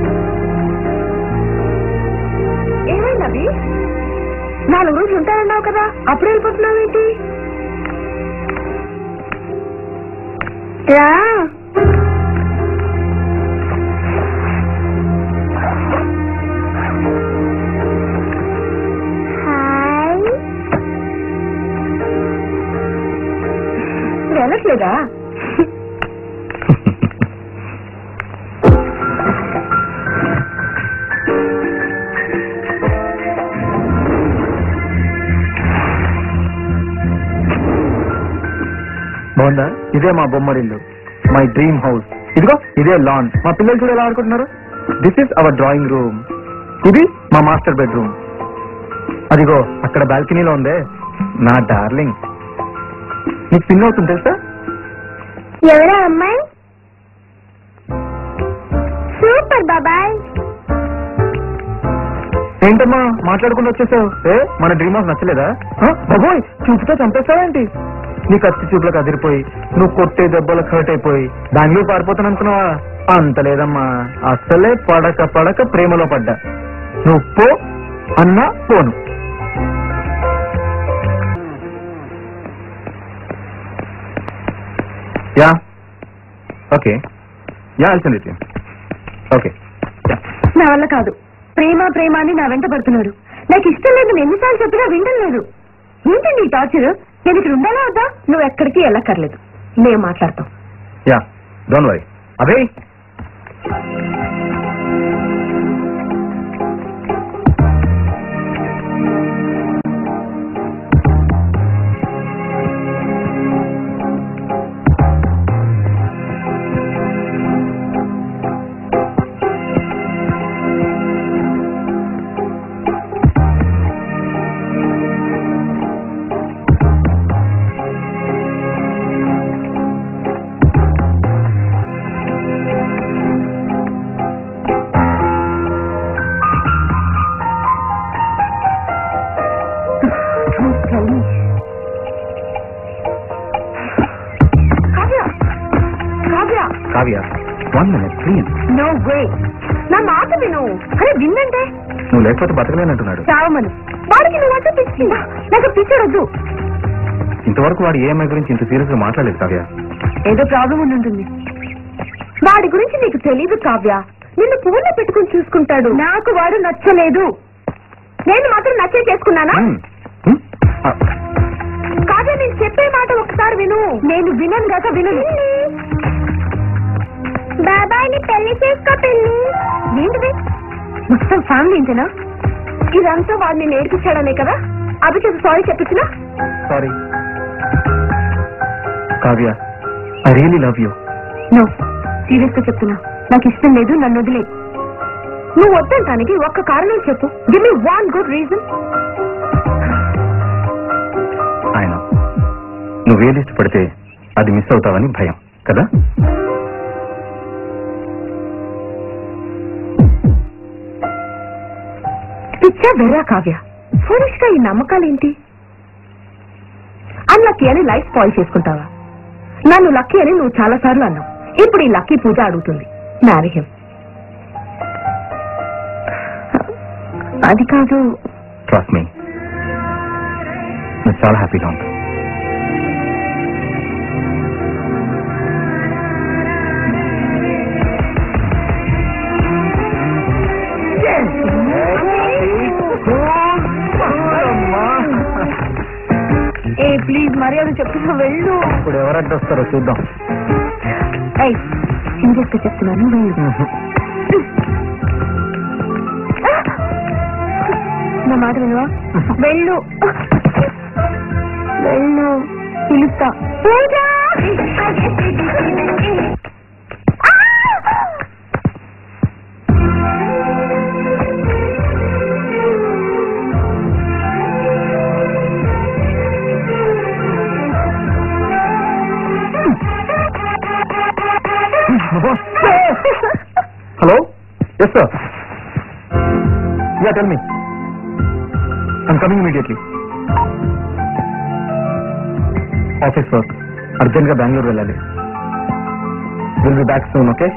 ఏమైంది అవి నాలుగు రోజులు ఉంటానన్నావు కదా అప్పుడు వెళ్ళిపోతున్నావు ఏంటి రా హాయ్ వెళ్ళట్లేదా బాగుందా ఇదే మా బొమ్మరిల్లు మై డ్రీమ్ హౌస్ ఇదిగో ఇదే లాన్ మా పిల్లలు కూడా ఎలా ఆడుకుంటున్నారు this is our drawing room ఇది మా మాస్టర్ బెడ్రూమ్ అదిగో అక్కడ బాల్కనీలో ఉందే నా డార్లింగ్ నీకు పిన్ అవుతుంది తెలుసా ఎవరా అమ్మాయి సూపర్ బాబాయ్ ఏంటమ్మా మాట్లాడుకుంటూ వచ్చేసావు ఏ మన డ్రీమ్ హౌస్ నచ్చలేదా ఆ, బాబోయ్ చూపుతో చంపేస్తావేంటి నీ కత్తి చూపులకు అదిరిపోయి నువ్వు కొట్టే దెబ్బలకు హర్ట్ అయిపోయి బెంగళూరు పారిపోతాను అనుకున్నావా అంత లేదమ్మా అస్సలే పడక పడక ప్రేమలో పడ్డా నువ్వు పో అన్నా పోను యా ఓకే యా అల్సండి ఓకే నా వల్ల కాదు ప్రేమ ప్రేమ అని నా వెంట పడుతున్నాడు నాకు ఇష్టం లేదు నేను ఎన్నిసార్లు చెప్పినా వినడం లేదు ఏంటండి ఈ టార్చర్ నేను ఇక్కడ ఉండాలా వద్దా నువ్వు ఎక్కడికి వెళ్ళక్కర్లేదు నేను మాట్లాడతాం యా డోంట్ వరీ అదే Kavya Kavya Kavya one minute please no way నా మాట విను అరే విన్నంటే నువ్వు లేకపోతే బతకలేనంటున్నాడు చావమను వాడికి నువ్వు అంటే పిచ్చి నాకు పిచ్చడొద్దు ఇంతవరకు వాడు ఏఎంఐ గురించి ఇంత సీరియస్ గా మాట్లాడలేదు కావ్య ఏదో ప్రాబ్లం ఉండి ఉంటుంది వాడి గురించి నీకు తెలియదు కావ్య నిన్ను పువ్వులో పెట్టుకుని చూసుకుంటాడు నాకు వాడు నచ్చలేదు నేను మాత్రం నచ్చే చేసుకున్నానా హ్మ్. హ్మ్? ఆ, కావ్య నేను చెప్పే మాట ఒకసారి విను నేను వినను గాక విను బాబాయ్ ని పెళ్లి చేసుకో పెళ్లి ఏంటిది మొత్తం ఫ్యామిలీ ఇంతేనా ఇదంతా వాడిని నేర్పించాడనే కదా అభిషేక్ సారీ చెప్పించిన sorry Kavya I really love you no serious గా చెప్తున్నా నాకు ఇష్టం లేదు నన్ను వదిలే నువ్వు వద్దంటానికి ఒక్క కారణం చెప్పు give me one good reason ఆయన నువ్వేది ఇష్టపడితే అది మిస్ అవుతావని భయం కదా వెరా కావ్య ఫోనిష్ గా ఈ నమ్మకాలేంటి అన్లక్కీ అని లైఫ్ స్పాయిల్ చేసుకుంటావా నన్ను లక్కీ అని నువ్వు చాలా సార్లు అన్నావు ఇప్పుడు ఈ లక్కీ పూజ అడుగుతుంది మ్యారీ హిమ్ అది కాదు ట్రస్ట్ మీ నేను చాలా హ్యాపీగా ఉంటాను ఏ ప్లీజ్ మర్యాద చెప్తున్నా వెళ్ళు ఇప్పుడు ఎవరంటే వస్తారో చూద్దాం ఏయ్ సీరియస్ గా చెప్తున్నాను వెళ్ళు నా మాట వినవా వెళ్ళు వెళ్ళు పిలుస్తా Pooja hello yes sir yeah tell me I'm coming immediately office work urgent గా బెంగళూరు వెళ్ళాలి will be back soon okay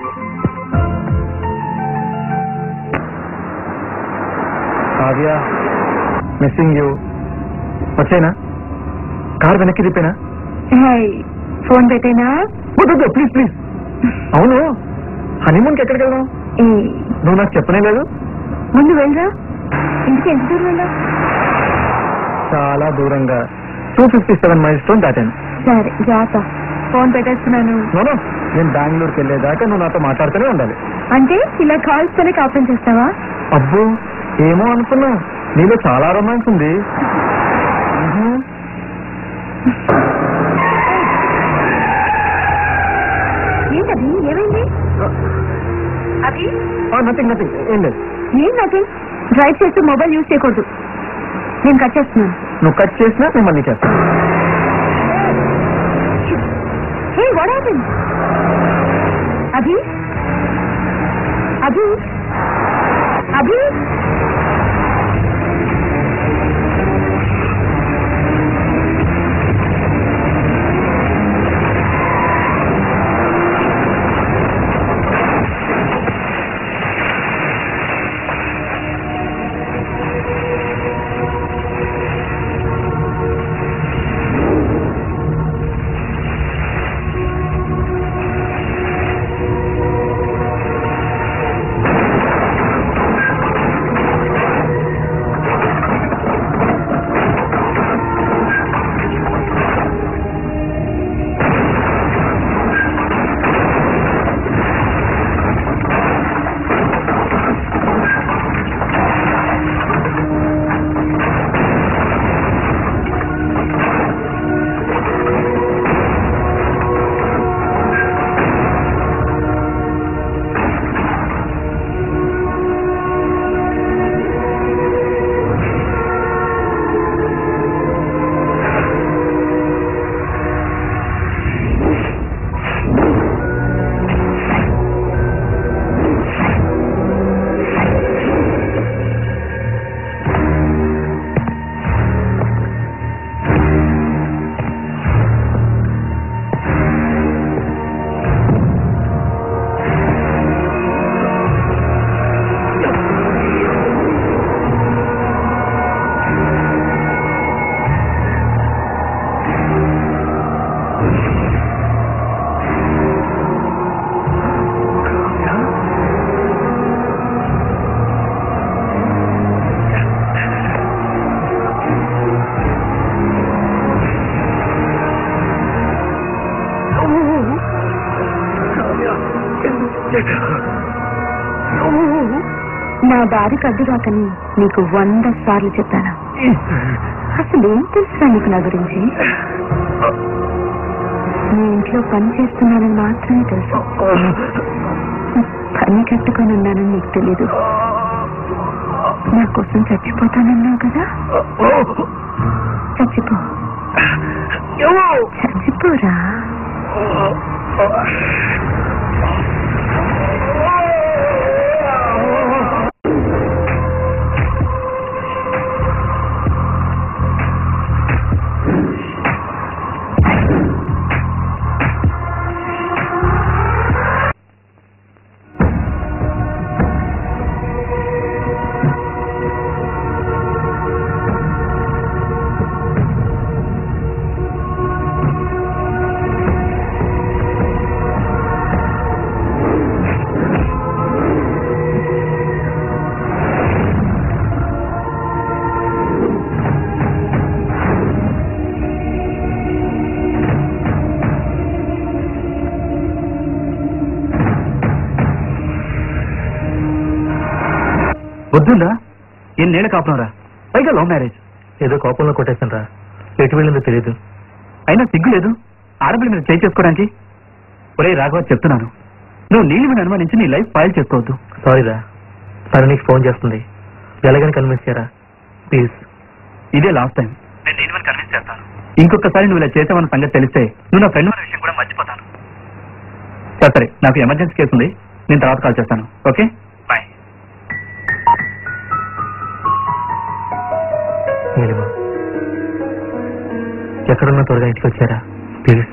Kavya missing you వచ్చేనా కార్ వెనక్కి తిప్పేనా ఫోన్ పెట్టేనా ప్లీజ్ ప్లీజ్ అవును హనీమూన్కి ఎక్కడికి వెళ్దాం ఏ నువ్వు నాకు చెప్పనే లేదు ముందు వెళ్ళరా ఇంటికి ఎంత దూరం వెళ్ళా చాలా దూరంగా టూ ఫిఫ్టీ సెవెన్ మైల్స్ తో దాటాను సరే జాత ఫోన్ పెట్టేస్తున్నాను నోను నేను బెంగళూరుకి వెళ్ళేదాకా నువ్వు నాతో మాట్లాడుతూనే ఉండాలి అంటే ఇలా కాల్స్ తోనే కాపురం చేస్తావా అబ్బో ఏమో అనుకున్నా నీలో చాలా రొమాన్స్ ఉంది మ్హూ. ఏంటది ఏమైంది అది ఆ, నథింగ్ నథింగ్ ఏం లేదు ఏం నథింగ్ డ్రైవ్ చేస్తూ మొబైల్ యూజ్ చేయకూడదు నేను కట్ చేస్తున్నాను నువ్వు కట్ చేసినా నేను మళ్ళీ చేస్తాను హే వాట్ హ్యాపెన్ అభి అభి అభి నా దారి కద్దురాకని నీకు వంద సార్లు చెప్పాను అసలు ఏం తెలుసా నీకు నా గురించి నీ ఇంట్లో పని చేస్తున్నానని మాత్రమే తెలుసు పని కట్టుకొని ఉన్నానని నీకు తెలీదు నా కోసం చచ్చిపోతానన్నావు కదా చచ్చిపో చచ్చిపోరా బుద్ధుందా ఎన్నేళ్ళ కాపునరా పైగా లవ్ మ్యారేజ్ ఏదో కోపంలో కొట్టేశాను రా ఎటు వెళ్ళిందో తెలియదు అయినా సిగ్గు లేదు ఆడపిల్ల మీద చేయి చేసుకోవడానికి ఒరే రాఘవ చెప్తున్నాను నువ్వు నీళ్ళు మీద అనుమానించి నీ లైఫ్ ఫైల్ చేసుకోవద్దు సారీ రా తను నీకు ఫోన్ చేస్తుంది ఎలాగని కన్విన్స్ చేయరా ప్లీజ్ ఇదే లాస్ట్ టైం నేను నీలిమని కన్విన్స్ చేస్తాను ఇంకొకసారి నువ్వు ఇలా చేసావన్న సంగతి తెలిస్తే నువ్వు నా ఫ్రెండ్ అనే విషయం కూడా మర్చిపోతాను సరే సరే నాకు ఎమర్జెన్సీ కేసు ఉంది నేను తర్వాత కాల్ చేస్తాను ఓకే బాయ్ నీలిమ ఎక్కడున్నా త్వరగా ఇంటికి వచ్చారా ప్లీజ్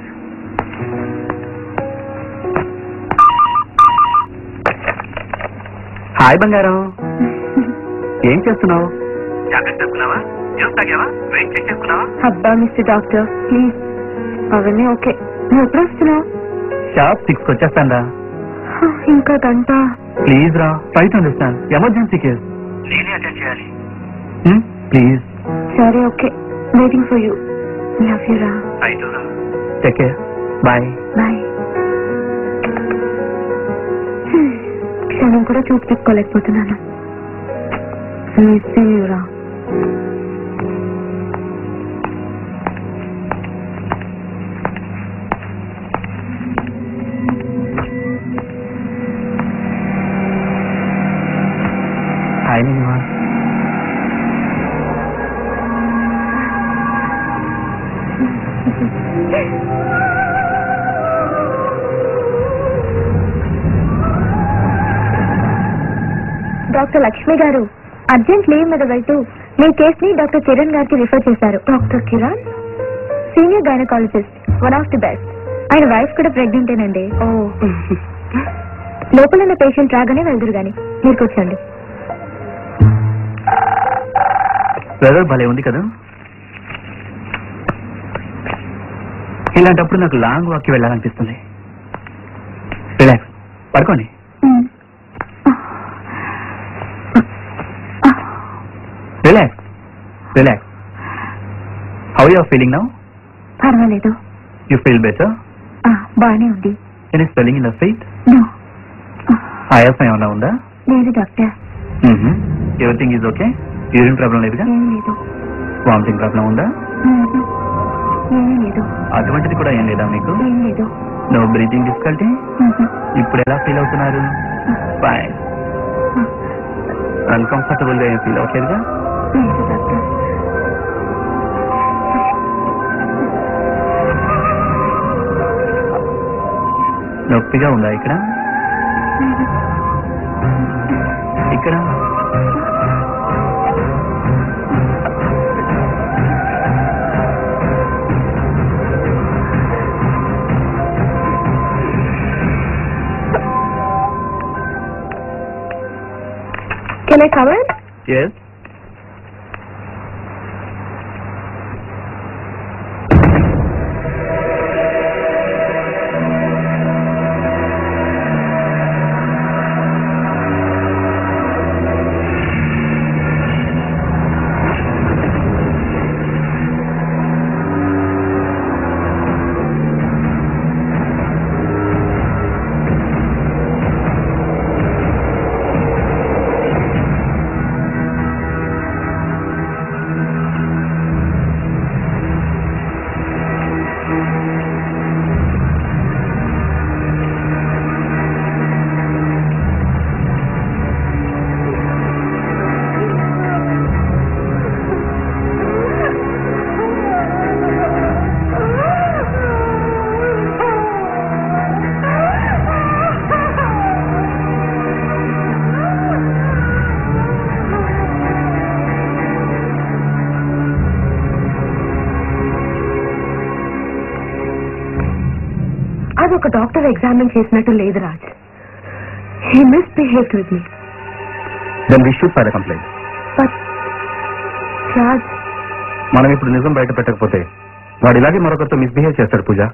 హాయ్ బంగారం ఏం చేస్తున్నావు జాగ్రత్త చేసుకున్నావా జ్యూస్ తాగావా వెయిట్ చెక్ చేసుకున్నావా అబ్బా మిస్టర్ డాక్టర్ ప్లీజ్ అవన్నీ ఓకే నువ్వు ఎప్పుడు వస్తున్నావు షాప్ సిక్స్ వచ్చేస్తాను రా ఇంకా గంట ప్లీజ్ రా try to understand emergency case నేనే అటెండ్ చేయాలి ప్లీజ్ సరే okay waiting for you love you రా ఐ డు రా టేక్ కేర్ బాయ్ బాయ్ క్షణం కూడా చూపు తిప్పుకోలేకపోతున్నాను మిస్ యూ రా hi Neelima doctor Lakshmi garu urgent leave మీద వెళ్తూ మీ కేస్ ని డాక్టర్ కిరణ్ గారికి రిఫర్ చేశారు doctor Kiran senior gynaecologist one of the best ఆయన వైఫ్ కూడా ప్రెగ్నెంటేనండి ఓ లోపల ఉన్న పేషెంట్ రాగానే వెళ్దురు గాని మీరు కూర్చోండి వెదర్ భలే ఉంది కదా ఇలాంటప్పుడు నాకు లాంగ్ వాక్కి వెళ్ళాలనిపిస్తుంది రిలాక్స్ పడుకోండి relax relax how you feeling now పర్వాలేదు యూ ఫీల్ బెటర్ ఆ, బాగానే ఉంది any swelling in the feet no ఆయాసం ఏమైనా ఉందా లేదు doctor everything is okay urine problem లేదుగా ఏం లేదు వామిటింగ్ ప్రాబ్లం ఉందా మ్మ్. ఏమీ లేదు అటువంటిది కూడా ఏం లేదా మీకు ఏం లేదు నో బ్రీతింగ్ డిఫికల్టీ మ్మ్. ఇప్పుడు ఎలా ఫీల్ అవుతున్నారు ఫైన్ అన్కంఫర్టబుల్ గా ఏం ఫీల్ అవ్వట్లేదుగా లేదు డాక్టర్ నొప్పిగా ఉందా ఇక్కడ ఇక్కడ కెన్ ఐ కవర్ ఎస్ అది ఒక డాక్టర్ ఎగ్జామిన్ చేసినట్టు లేదు Raj he misbehave with me then we should file complaint but Raj మనం ఇప్పుడు నిజం బయట పెట్టకపోతే వాడు ఇలాగే మరొకరితో మిస్బిహేవ్ చేస్తాడు పూజ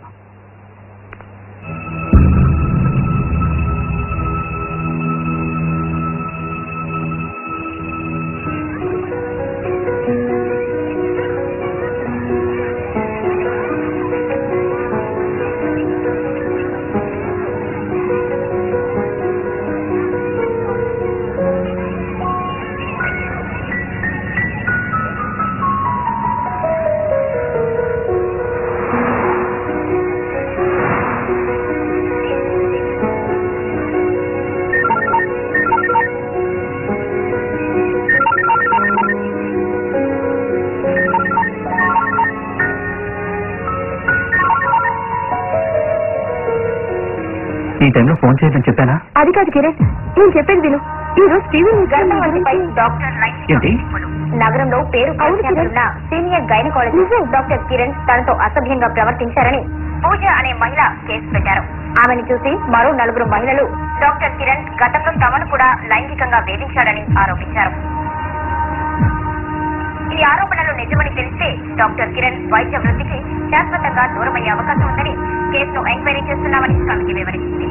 ఈ టైంలో ఫోన్ చేయదని చెప్పానా అది కాదు కిరణ్ నేను చెప్పేది విను ఈ రోజు టీవీ గర్భవతిపై డాక్టర్ లైంగిక ఏంటి? వేధింపులు. నగరంలో పేరు అవును, ప్రఖ్యాతులున్న సీనియర్ గైనకాలజిస్ట్ డాక్టర్ కిరణ్ తనతో అసభ్యంగా ప్రవర్తించారని పూజ అనే మహిళ కేసు పెట్టారు ఆమెను చూసి మరో నలుగురు మహిళలు డాక్టర్ కిరణ్ గతంలో తమను కూడా లైంగికంగా వేధించాడని ఆరోపించారు ఈ ఆరోపణలు నిజమని తెలిస్తే డాక్టర్ కిరణ్ వైద్య వృత్తికి శాశ్వతంగా దూరమయ్యే అవకాశం ఉందని కేసును ఎంక్వైరీ చేస్తున్నామని కమిటీ వివరించింది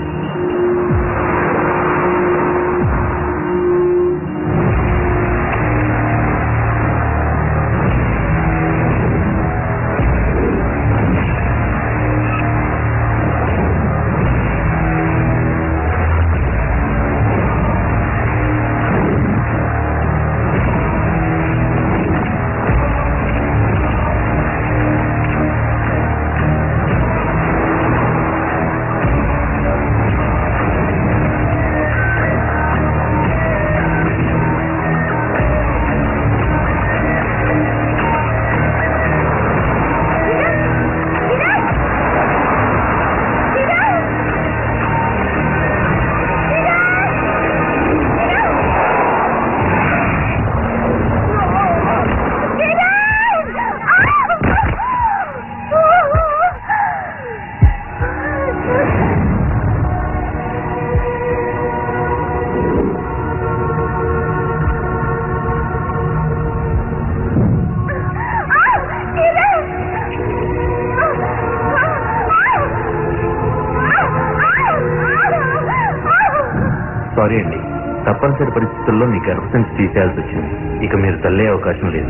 సారీ అండి తప్పనిసరి పరిస్థితుల్లో మీ గర్భసంచి తీసేయాల్సి వచ్చింది ఇక మీరు తల్లే అవకాశం లేదు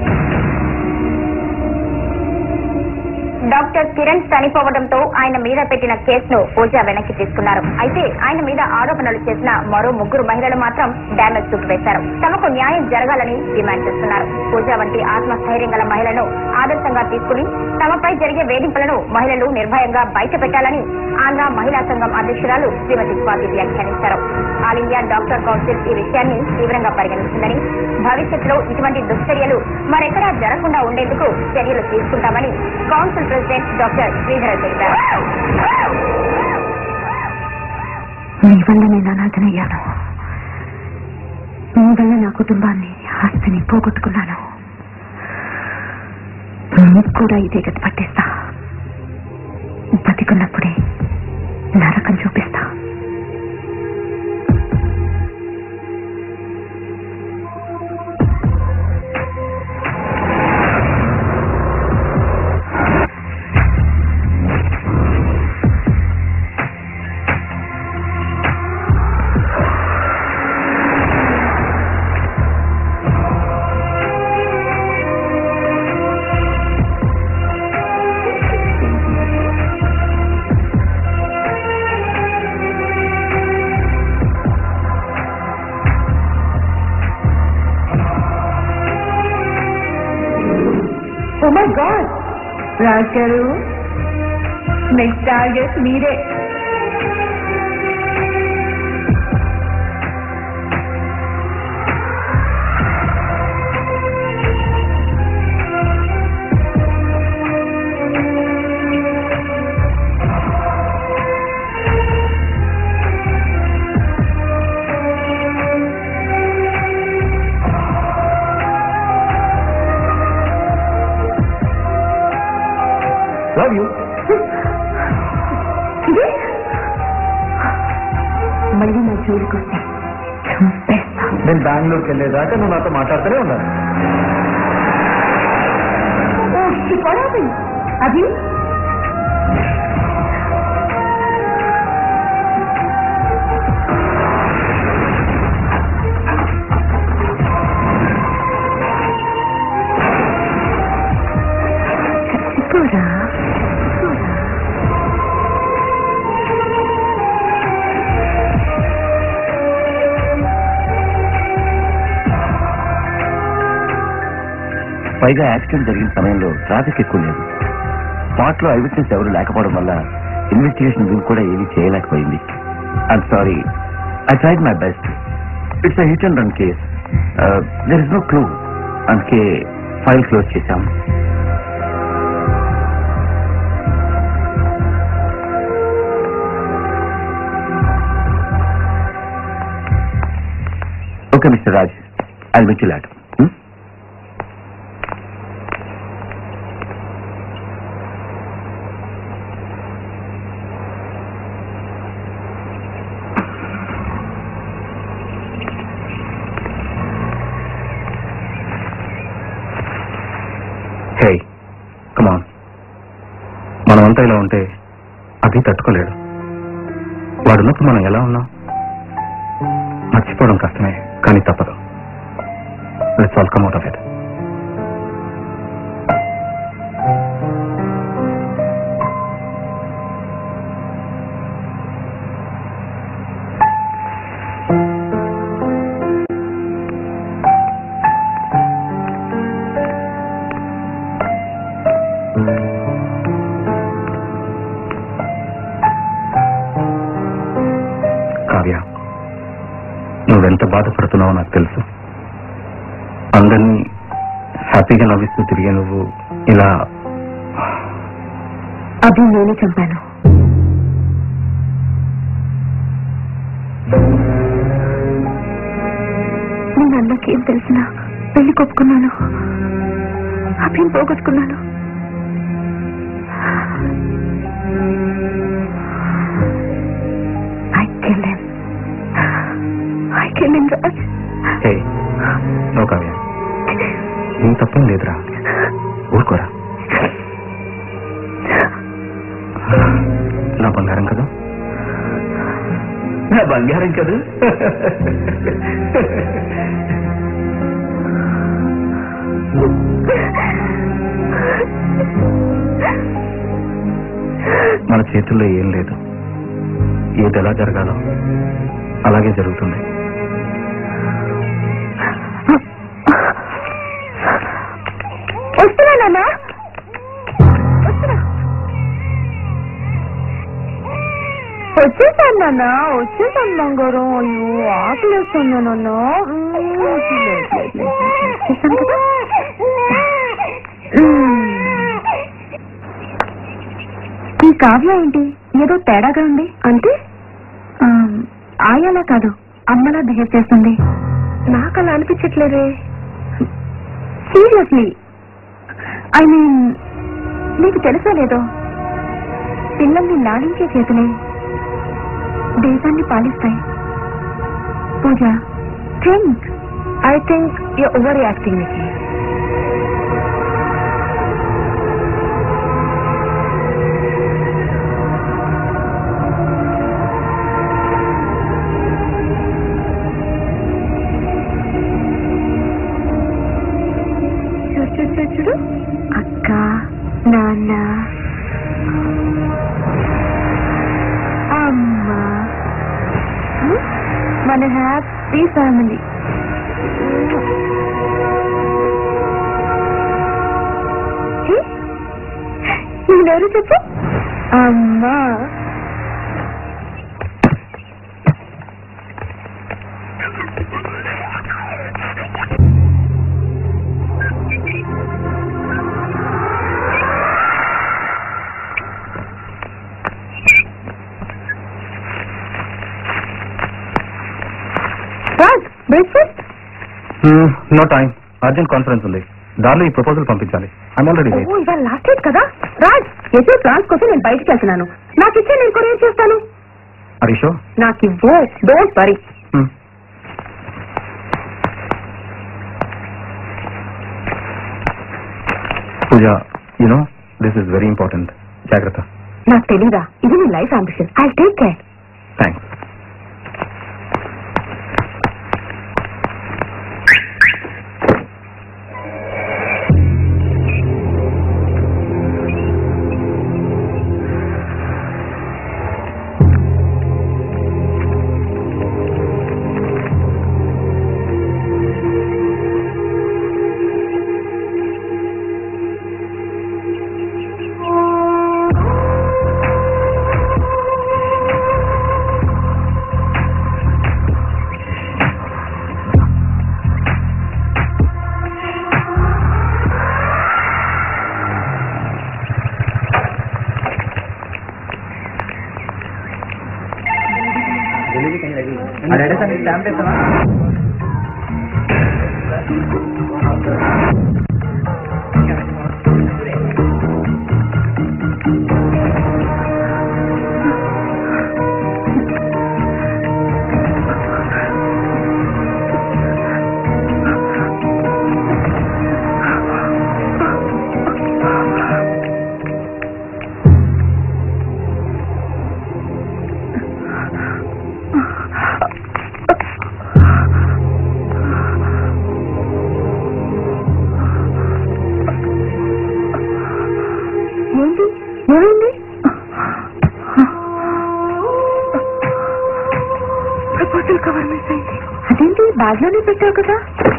డాక్టర్ కిరణ్ చనిపోవడంతో ఆయన మీద పెట్టిన కేసును పూజ వెనక్కి తీసుకున్నారు అయితే ఆయన మీద ఆరోపణలు చేసిన మరో ముగ్గురు మహిళలు మాత్రం డ్యామేజ్ చూపివేశారు తమకు న్యాయం జరగాలని డిమాండ్ చేస్తున్నారు పూజ వంటి ఆత్మస్థైర్యం గల మహిళలను ఆదర్శంగా తీసుకుని తమపై జరిగే వేధింపులను మహిళలు నిర్భయంగా బయట పెట్టాలని ఆంధ్ర మహిళా సంఘం అధ్యక్షురాలు శ్రీమతి స్వాతి వ్యాఖ్యానించారు ఆల్ ఇండియా డాక్టర్ కౌన్సిల్ ఈ విషయాన్ని తీవ్రంగా పరిగణిస్తుందని భవిష్యత్తులో ఇటువంటి దుశ్చర్యలు మరెక్కడా జరగకుండా ఉండేందుకు చర్యలు తీసుకుంటామని కౌన్సిల్ ప్రెసిడెంట్ డాక్టర్ శ్రీధర్ తెలిపారు నీ వల్ల నేను అనాథనయ్యాను నీ వల్ల నా కుటుంబాన్ని ఆస్తిని పోగొట్టుకున్నాను నీకు కూడా ఇదే గతి పట్టేస్తా బతికున్నప్పుడే నరకం చూపిస్తా ఓ my god Raj garu next target మీరే లవ్ యూ ఇది మళ్ళీ నా జోలికి వస్తే చంపేస్తా నేను బెంగళూరుకి వెళ్ళేదాకా నువ్వు నాతో మాట్లాడుతూనే ఉండాలి ఓ, she got up in. అది చచ్చిపోరా పైగా యాక్సిడెంట్ జరిగిన సమయంలో ట్రాఫిక్ ఎక్కువ లేదు స్పాట్ లో ఐవిట్నెస్ ఎవరు లేకపోవడం వల్ల ఇన్వెస్టిగేషన్ వింగ్ కూడా ఏమీ చేయలేకపోయింది I'm sorry I tried my best it's hit and run case there is no clue అందుకే ఫైల్ క్లోజ్ చేశాం okay mister Raj I wish you lot hey come on మనమంతా ఇలా ఉంటే అది తట్టుకోలేడు వాడున్నప్పుడు మనం ఎలా ఉన్నాం మర్చిపోవడం కష్టమే కానీ తప్పదు let's all come out of it Kavya నువ్వెంత బాధపడుతున్నావో నాకు తెలుసు అందరినీ హ్యాపీగా నవ్విస్తూ తిరిగే నువ్వు ఇలా అభి నేనే చంపాను నేను అన్నకేం తెలిసిన పెళ్లి కొప్పుకున్నాను అభిని పోగొట్టుకున్నాను I killed him. I killed him, Raj. Hey no Kavya నీ తప్పేం లేదురా ఊరుకోరా నా బంగారం కదా నా బంగారం కదా మన చేతుల్లో ఏం లేదు ఏది ఎలా జరగాలో అలాగే జరుగుతుంది వస్తున్నా నాన్న వస్తున్నా వచ్చేసాను నాన్న వచ్చేసాను బంగారం అయ్యో ఆకలి వస్తుంది నాన్న చేశాను కదా మ్మ్. ఈ కావ్య ఏంటి ఏదో తేడాగా ఉంది అంటే ఆ, ఆయాలా కాదు అమ్మలా బిహేవ్ చేస్తుంది నాకు అలా అనిపించట్లేదే సీరియస్లీ ఐ మీన్ నీకు తెలుసా లేదో పిల్లల్ని లాలించే చేతులే దేశాన్ని పాలిస్తాయి Pooja think I think you overacting మీకు చూడు చూడు చూడు చూడు అక్క నాన్న అమ్మ హ్మ్? మన హ్యాపీ ఫ్యామిలీ నేనెవరు చెప్పు అమ్మా Raj breakfast no time urgent conference ఉంది దానిలో ఈ ప్రపోజల్ పంపించాలి ఐమ్ ఆల్రెడీ ఓ ఇవాళ లాస్ట్ డేట్ కదా రాజ్ ఎస్ఏ ట్రాన్స్ కోసం నేను బయటికి వెళ్తున్నాను నాకు ఇచ్చే నేను కొరియర్ చేస్తాను హరీషో నాకు ఇవ్వు don't worry Pooja you know this is very important జాగ్రత్త నాకు తెలీదా ఇది నీ life ambition I take care thanks ఏంటి ఏమైంది ప్రపోజల్ కవర్ మిస్ అయింది అదేంటి బ్యాగ్ లోనే పెట్టావు కదా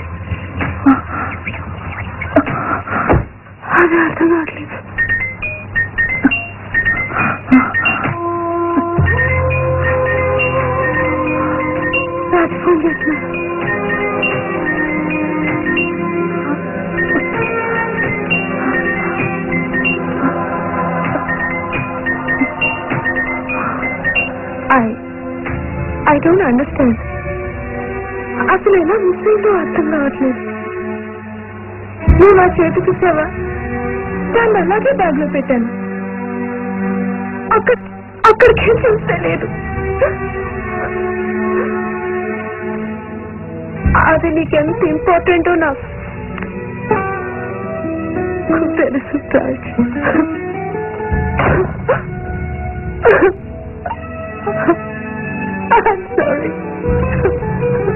అది అర్థం కావట్లేదు రాజు ఫోన్ చేస్తున్నా ఐ ఐ డోంట్ అండర్స్టాండ్ అసలు ఎలా మిస్ అయిందో అర్థం కావట్లేదు నువ్వు నా చేతికి ఇచ్చావా దాన్ని అలాగే బ్యాగ్ లో పెట్టాను అక్కడ అక్కడికి చూస్తే లేదు అది నీకెంత ఇంపార్టెంటో నాకు తెలుసు రాజ్ I'm sorry.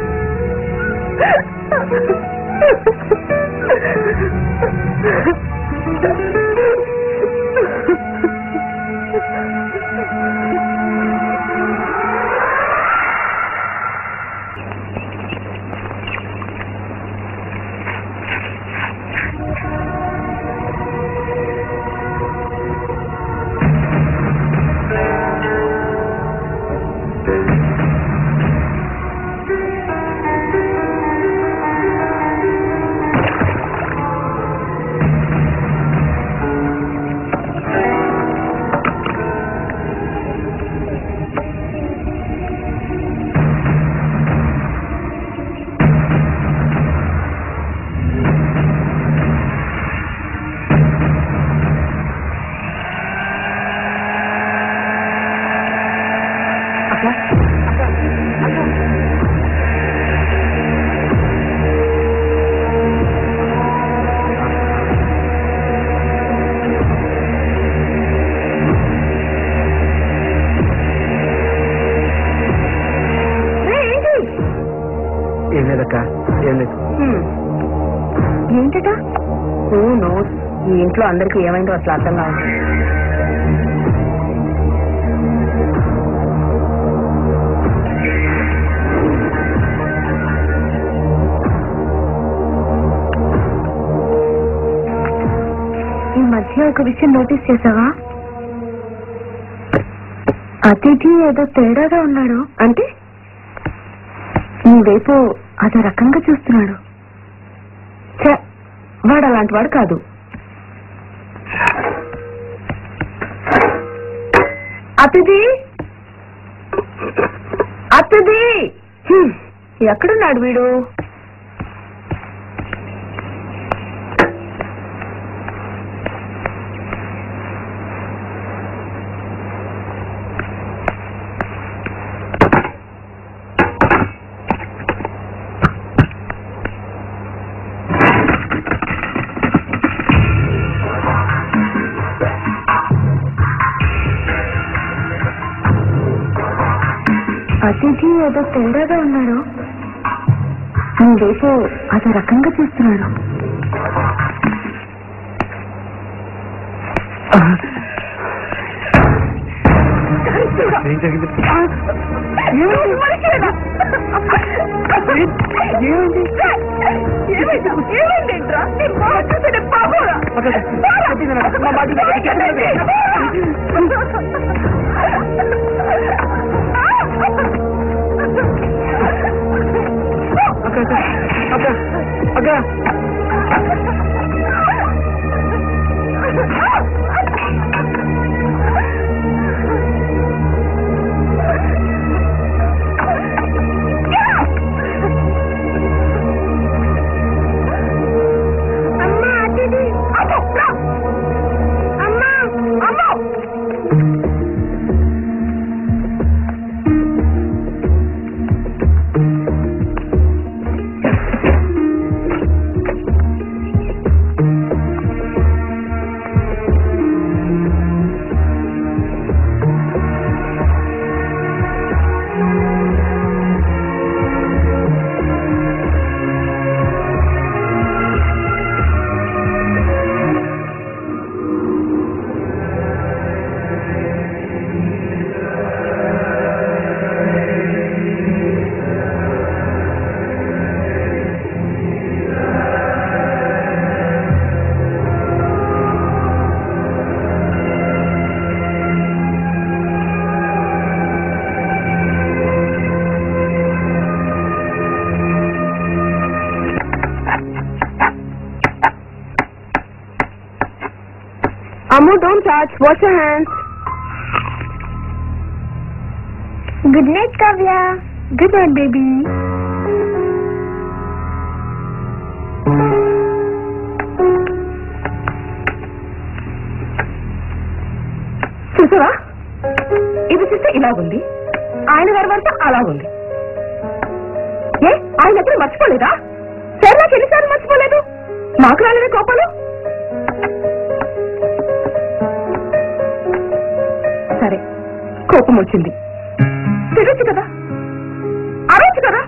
ఏం లేదక్క ఏం లేదు ఏంటట నోస్ ఈ ఇంట్లో అందరికి ఏమైందో అసలు అర్థం కాదు ఈ మధ్య ఒక విషయం నోటీస్ చేసావా అతిథి ఏదో తేడాగా ఉన్నాడు అంటే నీ వైపు అదో రకంగా చూస్తున్నాడు ఛ, వాడు అలాంటి వాడు కాదు అతిథి అతిథి హ్మ్, ఎక్కడున్నాడు వీడు అతిథి ఏదో తేడాగా ఉన్నాడు నీ వైపు అదో రకంగా చూస్తున్నాడు ఏం జరిగింది అక్క అక్క అక్క అమ్మా అతిథి అమ్మా అమ్మా Amu, don't touch. Wash your hands. Good night, Kavya. Good night, baby. చూసావా ఇది చూస్తే ఇలాగుంది ఆయన గారి వరకు అలాగుంది ఏ ఆయన ఎప్పుడు మర్చిపోలేదా సరే నాకు ఎన్నిసార్లు మర్చిపోలేదు నాకు రాలేదే కోపాలు సరే కోపం వచ్చింది తిరగచ్చు కదా అరవచ్చు కదా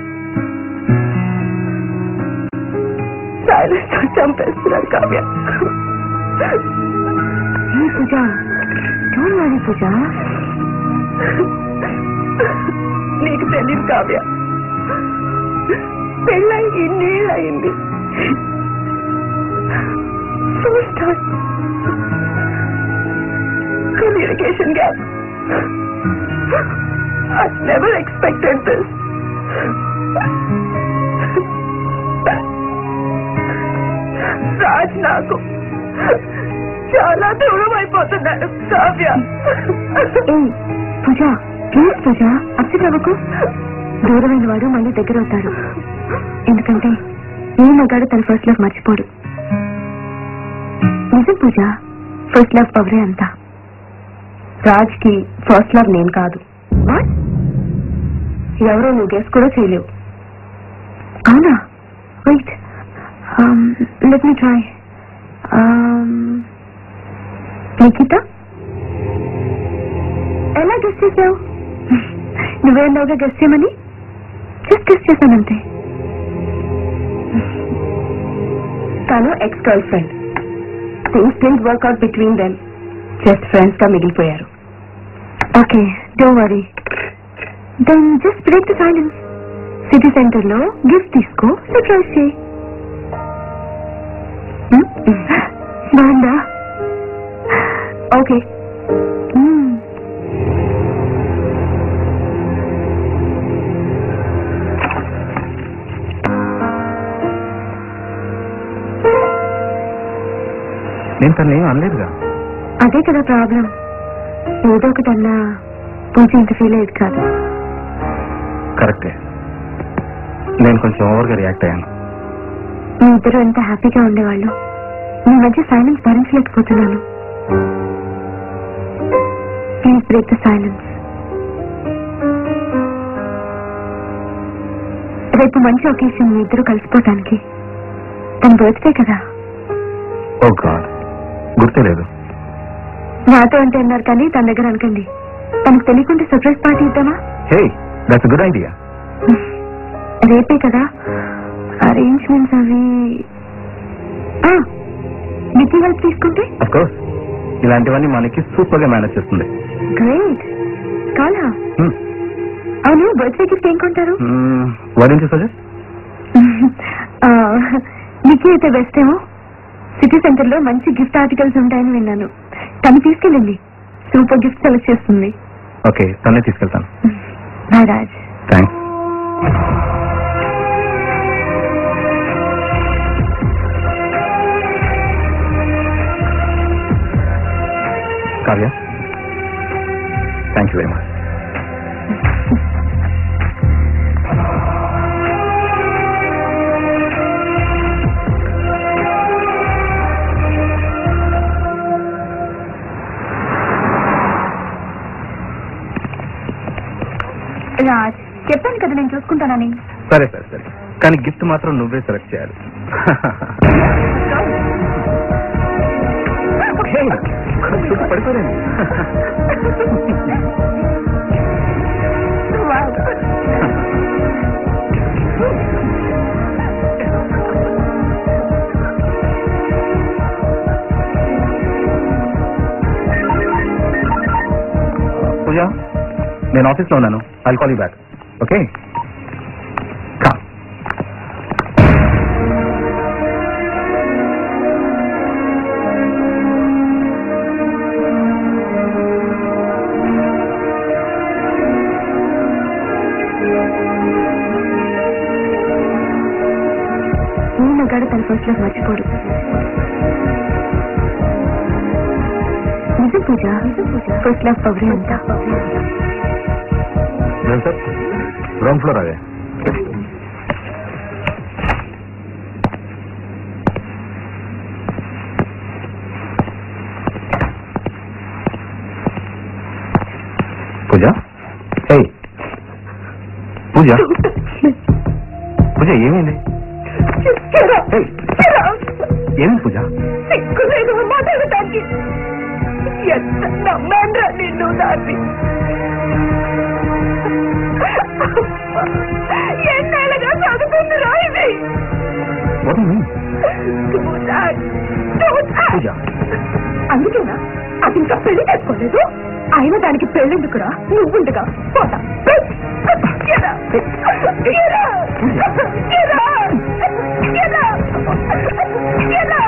సైలెన్స్ చంపేస్తున్నారు Kavya Hey, Pooja. Don't worry, Pooja. నీకు తెలియదు కావ్య పెళ్ళై ఇన్నేళ్ళు అయింది first time communication gap I never expected this Raj నాకు చాలా దూరం అయిపోతున్నాడు Kavya Hey, Pooja. Please, Pooja. Upset అవ్వకు దూరమైన వాడు మళ్ళీ దగ్గర అవుతాడు ఎందుకంటే ఏ మగాడు తన ఫస్ట్ లవ్ మర్చిపోడు నిజం పూజ ఫస్ట్ లవ్ పవరే అంతా రాజ్ కి ఫస్ట్ లవ్ నేను కాదు వాట్ ఎవరో నువ్వు గెస్ కూడా చేయలేవు అవునా wait let me try Nikhita ఎలా గెస్ట్ చేసావు నువ్వేందావుగా గెస్ట్ చేయమని జస్ట్ గెస్ట్ చేశానంతే తను ex girl friend things didn't work out between them just friends గా మిగిలిపోయారు ఓకే డో worry then just break the silence city centre లో గిఫ్ట్ తీసుకో సర్ప్రైజ్ చేయి Hmm? బాగుందా ఓకే నేను తను ఏం అనలేదుగా అదే కదా ప్రాబ్లం ఏదో ఒకటన్నా పూజ ఇంత ఫీల్ అయ్యేది కాదు కరెక్టే నేను కొంచెం ఓవర్గా రియాక్ట్ అయ్యాను మీ ఇద్దరు ఎంత హ్యాపీగా ఉండేవాళ్ళు మీ మధ్య సైలెన్స్ భరించలేకపోతున్నాను ప్లీజ్ బ్రేక్ ద సైలెన్స్ రేపు మంచి ఒకేషన్ మీ ఇద్దరు కలిసిపోవటానికి తన బర్త్డే కదా ఓ గాడ్ గుర్తులేదు నాతో అంటే అన్నారు కానీ తన దగ్గర అనకండి తనకు తెలియకుండా సర్ప్రైజ్ పార్టీ ఇద్దామా హే దట్స్ గుడ్ ఐడియా రేపే కదా అరేంజ్మెంట్స్ అవి ఆ, నిఖి హెల్ప్ తీసుకుంటే అఫ్ కోర్స్ ఇలాంటివన్నీ మనకి సూపర్ గా మేనేజ్ చేస్తుంది గ్రేట్ కాలా Hmm. అవును బర్త్డే గిఫ్ట్ ఏం కొంటారు Hmm, why don't you suggest? ఆ, నిఖి అయితే బెస్ట్ ఏమో సిటీ సెంటర్ లో మంచి గిఫ్ట్ ఆర్టికల్స్ ఉంటాయని విన్నాను తను తీసుకెళ్ళండి సూపర్ గిఫ్ట్ సెలెక్ట్ చేస్తుంది ఓకే తనే తీసుకెళ్తాను bye Raj thanks Kavya thank you very much Raj చెప్పాను కదా నేను చూసుకుంటానని సరే సరే సరే కానీ గిఫ్ట్ మాత్రం నువ్వే సెలెక్ట్ చేయాలి Hey, కొంచెం పడిపోయాను పూజ నేను ఆఫీస్లో ఉన్నాను I call you back okay ఈ మగాడు తన ఫస్ట్ లవ్ మర్చిపోడు పూజ ఫస్ట్ క్లాస్ పవర్ అంతా సార్ గ్రౌండ్ ఫ్లోర్ అదే పూజ ఏయ్ పూజ పూజ ఏమైంది ఏయ్, ఏమైంది పూజ సిగ్గులేదు మాట్లాడటానికి ఎంత నమ్మాన్రా నిన్ను దాన్ని ఎన్నేళ్ళగా చదువుకుందిరా ఇది What do you mean? పూజ అందుకేనా అది ఇంకా పెళ్లి చేసుకోలేదు అయినా దానికి పెళ్ళెందుకురా నువ్వుండగా పోతా ఎరా. ఎరా. ఎరా. ఎరా. ఎరా.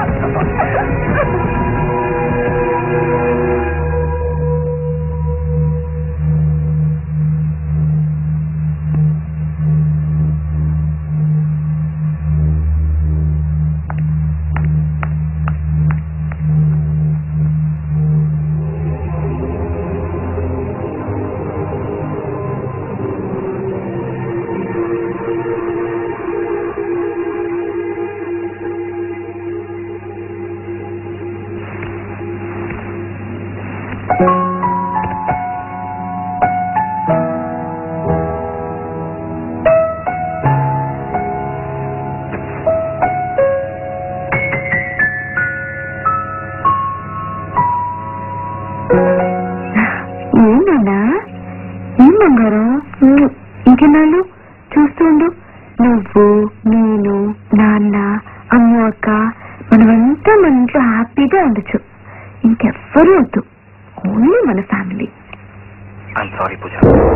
ఏంటన్నా ఏం బంగారం ఉమ్, ఇంకెన్నాళ్ళు చూస్తూ ఉండు నువ్వు నేను నాన్న అమ్మ అక్క మనమంతా మన ఇంట్లో హ్యాపీగా ఉండొచ్చు ఇంకెవ్వరూ వద్దు ఓన్లీ మన ఫ్యామిలీ ఐఎమ్ సారీ పూజ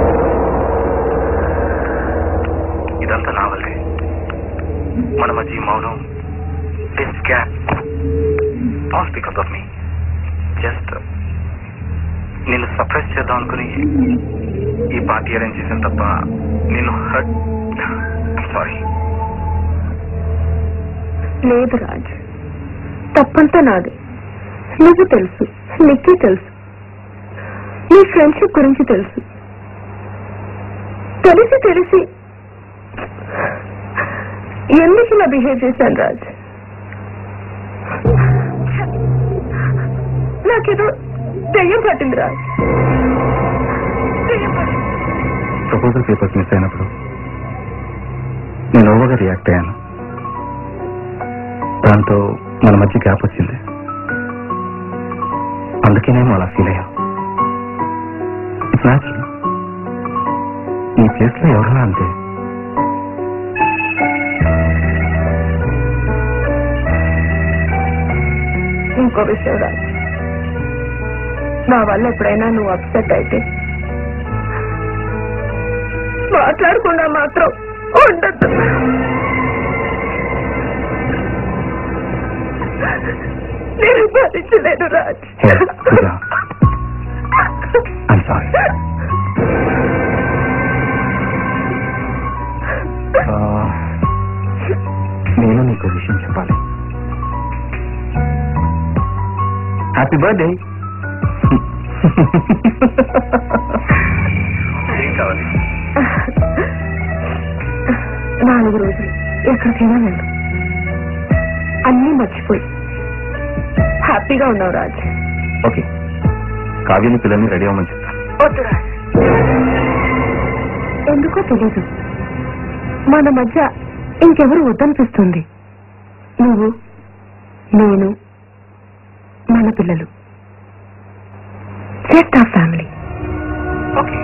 ఇదంతా నా వల్లే మన మధ్య ఈ మౌనం this gap all because of me just నిన్ను సర్ప్రైజ్ చేద్దాం అనుకుని ఈ పార్టీ అరేంజ్ చేసాను తప్ప నిన్ను హర్ట్ సారీ లేదు రాజ్ తప్పంతా నాది నువ్వు తెలుసు నీకే తెలుసు నీ ఫ్రెండ్షిప్ గురించి తెలుసు తెలిసి తెలిసి ఎందుకు ఇలా బిహేవ్ చేశాను రాజ్ నాకేదో దెయ్యం పట్టింది రాజ్ దెయ్యం పట్టింది ప్రపోజల్ పేపర్స్ మిస్ అయినప్పుడు నేను ఓవర్గా రియాక్ట్ అయ్యాను దాంతో మన మధ్య గ్యాప్ వచ్చింది అందుకేనేమో అలా ఫీల్ అయ్యాం ఇట్స్ న్యాచురల్ ఈ ప్లేస్ లో ఎవరైనా అంతే ఇంకో విషయం రాజ్ నా వల్ల ఎప్పుడైనా నువ్వు అప్సెట్ అయితే మాట్లాడకుండా మాత్రం ఉండద్దు నేను భరించలేను Raj Hey, Pooja. I'm sorry. నేను నీకు విషయం చెప్పాలి హ్యాపీ బర్త్డే ఏం కావాలి నాలుగు రోజులు ఎక్కడికైనా వెళ్ళు అన్నీ మర్చిపోయి హ్యాపీగా ఉన్నావు రాజ్ ఓకే కావ్యని పిల్లల్ని రెడీ అవ్వమని చెప్తాను వద్దు రాజ్ ఎందుకో తెలీదు మన మధ్య ఇంకెవరు వద్దనిపిస్తుంది నువ్వు నేను మన పిల్లలు జస్ట్ ఆ ఫ్యామిలీ ఓకే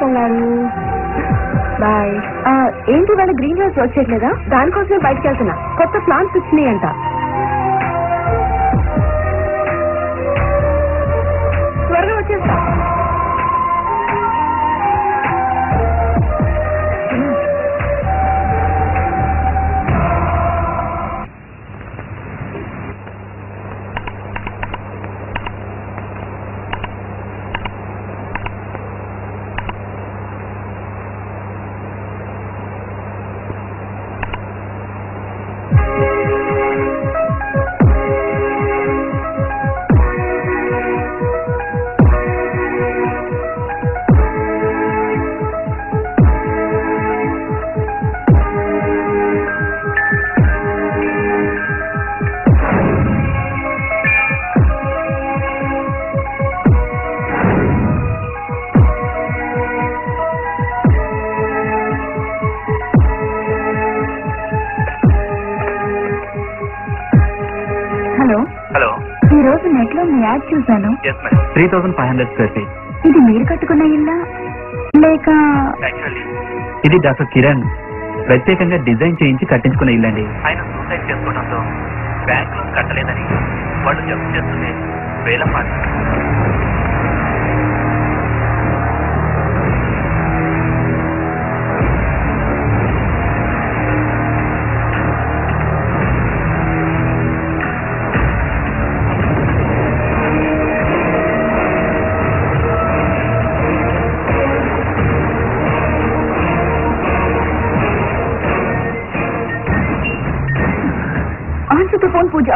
కంగారు బాయ్ ఏంటి వాళ్ళ గ్రీన్ హౌస్ వచ్చేట్లేదా దానికోసమే బయటకు వెళ్తున్నా కొత్త ప్లాన్స్ వచ్చినాయి అంట త్వరగా వచ్చేస్తా హలో హలో ఈ రోజు నెట్ లో మీ యాడ్ చూశాను yes madam three thousand five hundred square feet ఇది మీరు కట్టుకున్న ఇల్లా లేక యాక్చువల్లీ ఇది డాక్టర్ కిరణ్ ప్రత్యేకంగా డిజైన్ చేయించి కట్టించుకున్న ఇల్లండి ఆయన సూసైడ్ చేసుకోవడంతో బ్యాంక్ లోన్ కట్టలేదని వాళ్ళు జప్తు చేస్తుంది వేల పాటి answer the phone Pooja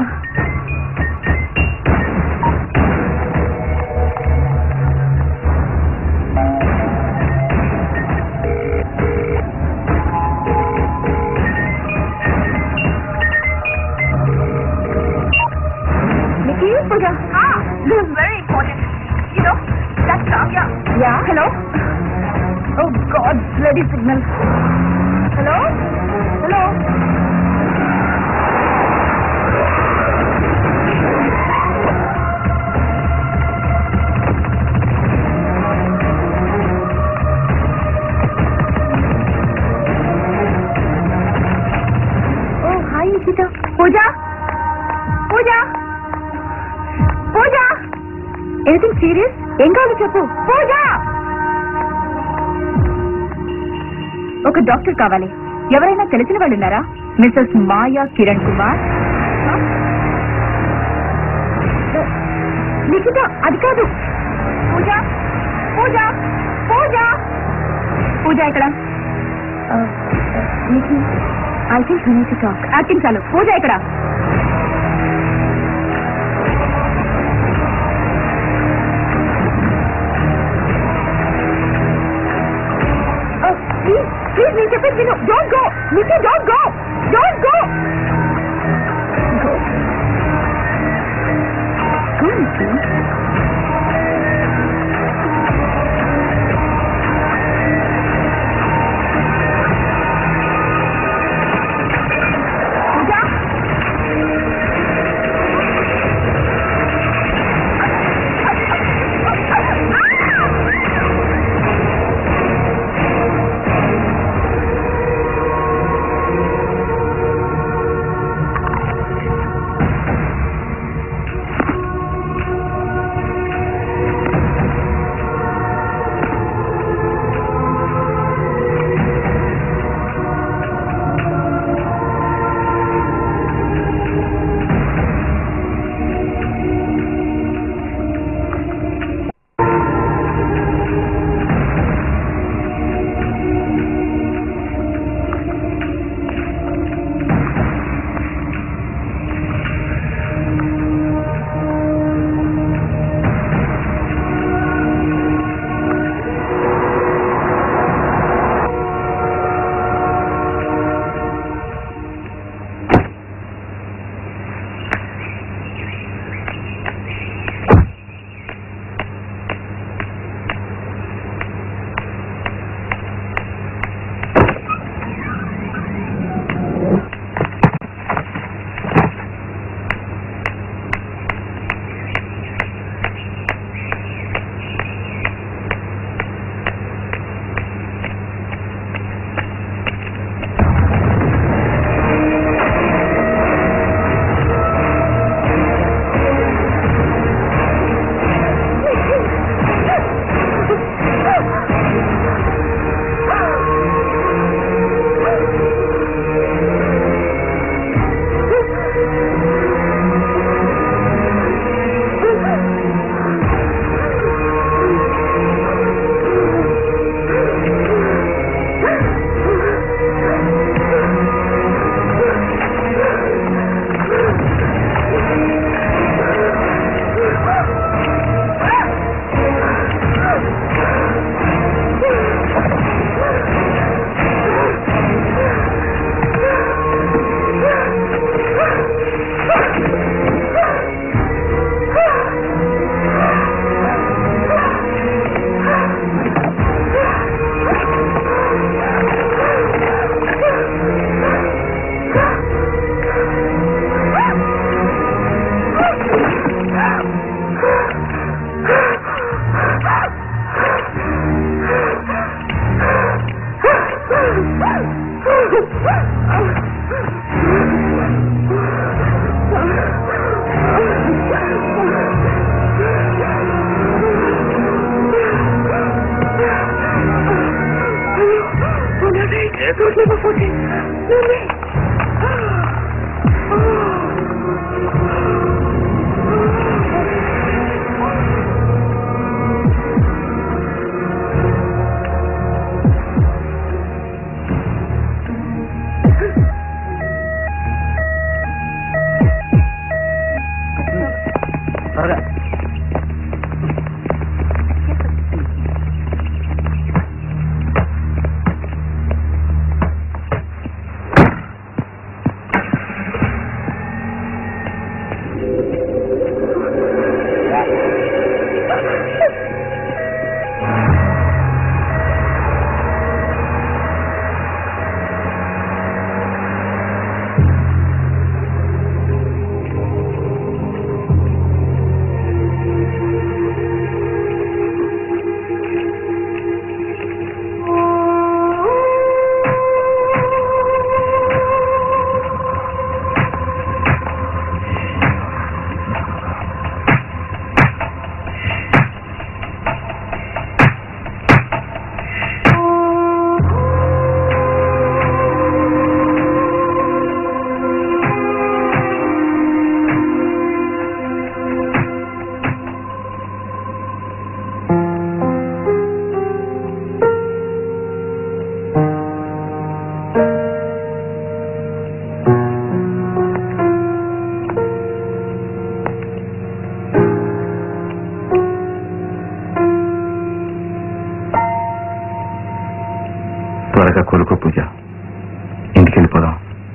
Nikki, Pooja. Ah, this is very important. You know, that's Kavya. Yeah. Hello. Oh God, bloody signal. Hello. Hello. ఓ hi Nikhita Pooja Pooja Pooja anything serious ఏం కావాలో చెప్పు పూజ ఒక డాక్టర్ కావాలి ఎవరైనా తెలిసిన వాళ్ళు ఉన్నారా మిస్సెస్ మాయా కిరణ్ కుమార్ నిఖిత అది కాదు పూజ పూజ పూజ పూజ ఇక్కడ Nikhi I think you need to talk acting చాలు పూజ ఇక్కడ ప్లీజ్ ప్లీజ్ నేను చెప్పేది విను don't go Nikhi don't go don't go go Nikhi Pooja త్వరగా త్వరగా కోలుకో పూజ ఇంటికి వెళ్ళిపోదాం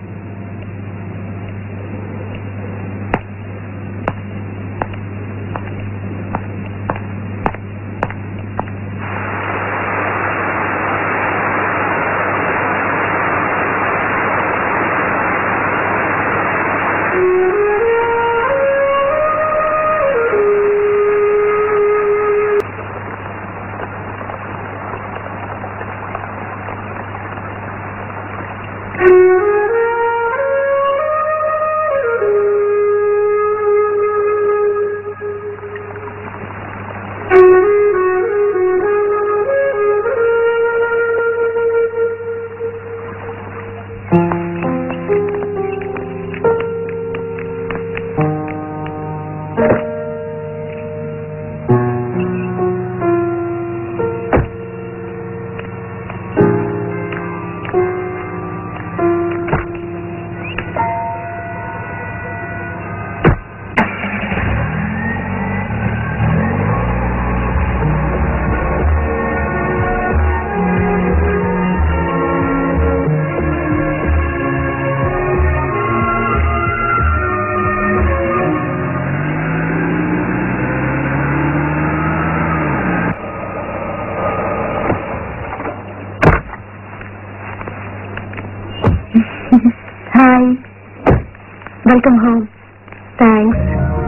హాయ్ వెల్కమ్ హోమ్ థ్యాంక్స్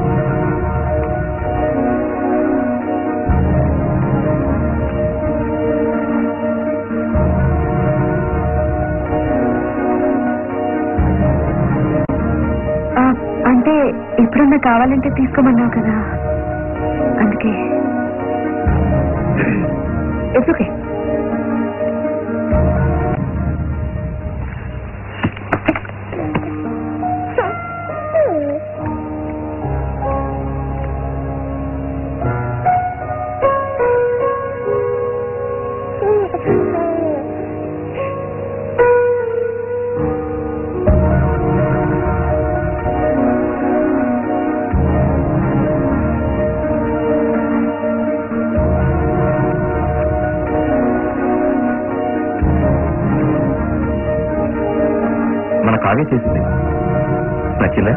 అంటే ఎప్పుడన్నా కావాలంటే తీసుకోమన్నావు కదా అందుకే ఇట్స్ ఓకే మన కావ్య చేసింది నచ్చిందా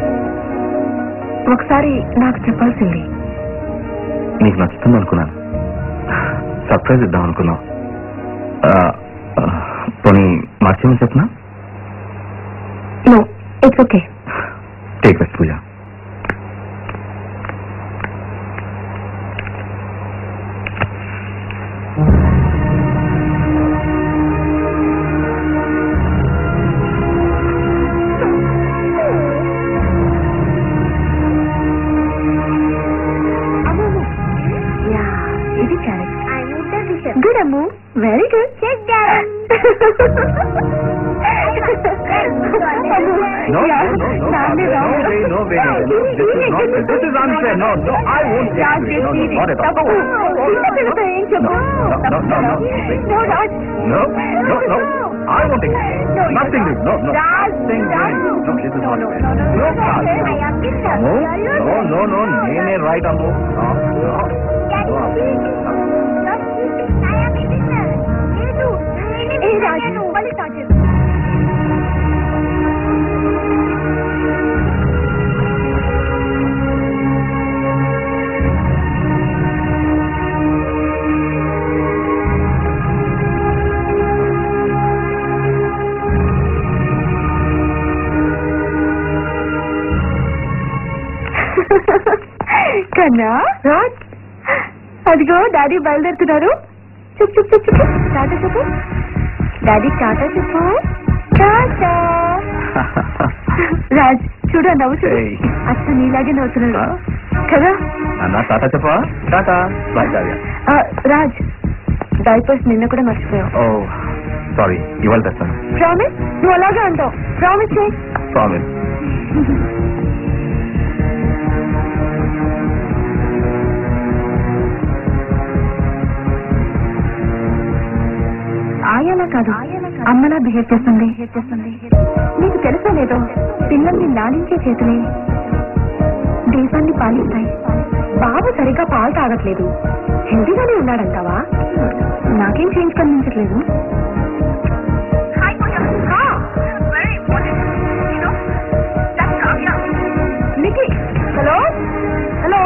ఒకసారి నాకు చెప్పాల్సింది నీకు నచ్చుతుంది అనుకున్నాను సర్ప్రైజ్ ఇద్దాం అనుకున్నాం ఆ, ఆ, పోనీ మార్చేమని చెప్పనా no it's okay take west Pooja very good check No, no, no, no, no, no way, no way, no, no, this is not, this is unfair, no, no, I won't take this, no, no, not at all. No, no, no, no, wait. No, no, no, I won't take it. Nothing, doing, no, no, nothing, doing. no, this is not fair. No, God. No, no, no, no, నేనే right Ammu No, no, no, అమ్ము. కన్నా రాజ్ అదిగో daddy బయలుదేరుతున్నారు చుప్ చుప్ చుప్ చుప్ టాటా చెప్పు daddy Tata చెప్పు టాటా రాజ్ చూడు ఆ నవ్వు చూడు Hey. అచ్చ నీలాగే నవ్వుతున్నాడు కదా అన్న టాటా చెప్పా టాటా బాయ్ కావ్య ఆ, రాజ్ డైపర్స్ నిన్న కూడా మర్చిపోయావు ఓ సారీ ఇవాళ తెస్తాను ప్రామిస్ నువ్వు అలాగే అంటావు ప్రామిస్ చేయి ప్రామిస్ ఆయలా కాదు అమ్మలా బిహేవ్ చేస్తుంది నీకు తెలుసా లేదో పిల్లల్ని లాలించే చేతులే దేశాన్ని పాలిస్తాయి బాబు సరిగా పాలు తాగట్లేదు హెల్దీగానే ఉన్నాడంటావా నాకేం చేంజ్ కనిపించట్లేదు హలో హలో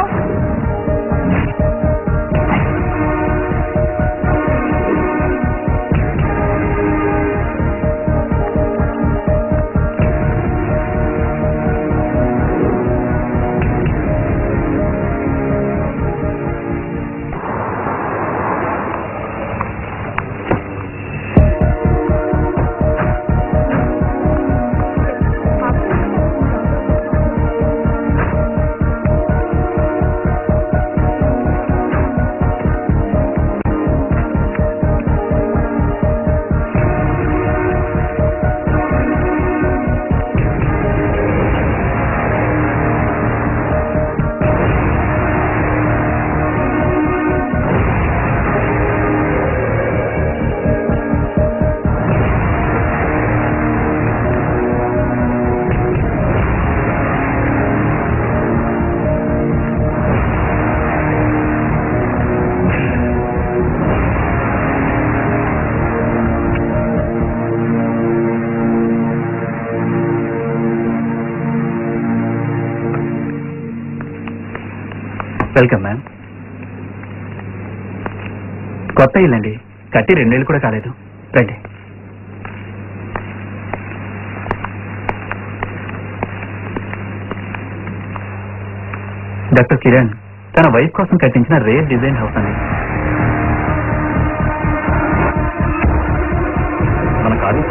వెల్కమ్ మ్యామ్ కొత్త ఇల్లండి కట్టి రెండేళ్ళు కూడా కాలేదు రండి డాక్టర్ కిరణ్ తన వైఫ్ కోసం కట్టించిన రేర్ డిజైన్ హౌస్ అండి మన ఖాళీ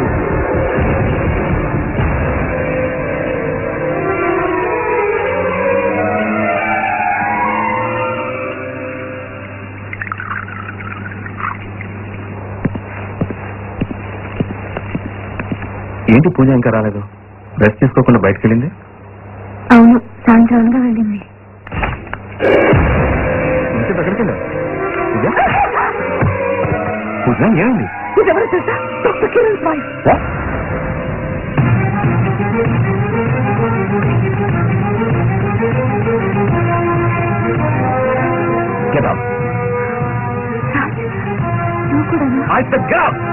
ఏంటి పూజ ఇంకా రాలేదు రెస్ట్ తీసుకోకుండా బయటకు వెళ్ళింది అవును సాయంత్రంగా వెళ్ళింది ఇంటి దగ్గరికి వెళ్ళా పూజ పూజ ఏమైంది ఇదెవరు తెలుసా doctor Kiran wife What? Get up. నువ్వు కూడా I said get up.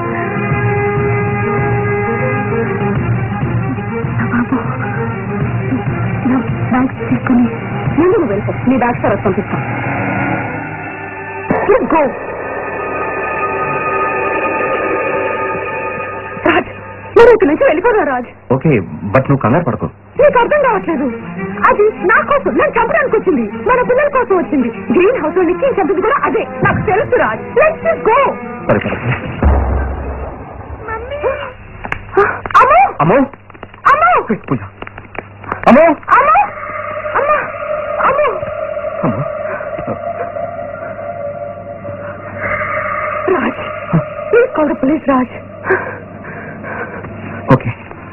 బాబు నా బ్యాగ్ తీసుకుని ముందు నువ్వు వెళ్ళిపో నీ బ్యాగ్ తర్వాత పంపిస్తాను గో రాజ్ మీరు ఇక్కడి నుంచి వెళ్ళిపోరా రాజ్ ఓకే బట్ నువ్వు కంగారు పడకు నీకు అర్థం కావట్లేదు అది నా కోసం నన్ను చంపడానికి వచ్చింది మన పిల్లల కోసం వచ్చింది గ్రీన్ హౌస్ లో నిక్కి చంపింది కూడా అదే నాకు తెలుసు రాజ్ లెట్స్ గో సరే సరే అమ్మో అమ్మో అమ్మో Quick, పూజ అమ్మో అమ్మో అమ్మో అమ్మో అమ్మో Raj call the police Raj okay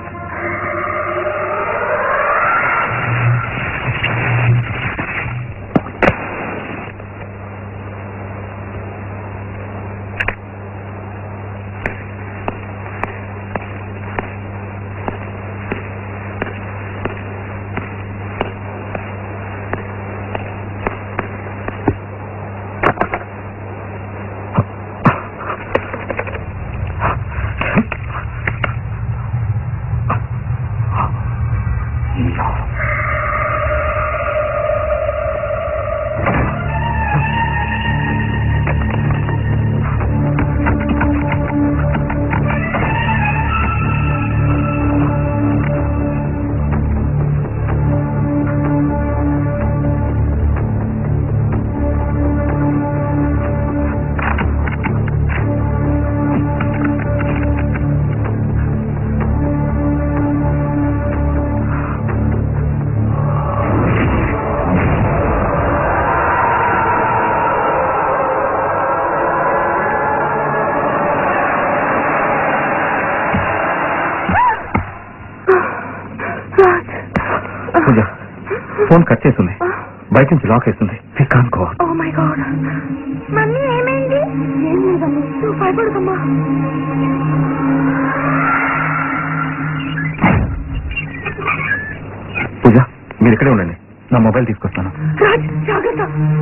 Pooja phone cut చేస్తుంది బయట నుంచి లాక్ వేస్తుంది we can go oh my god mummy ఏమైంది ఏం లేదమ్మా నువ్వు భయపడకమ్మా పూజ మీరు ఇక్కడే ఉండండి నా మొబైల్ తీసుకొస్తాను రాజ్ జాగ్రత్త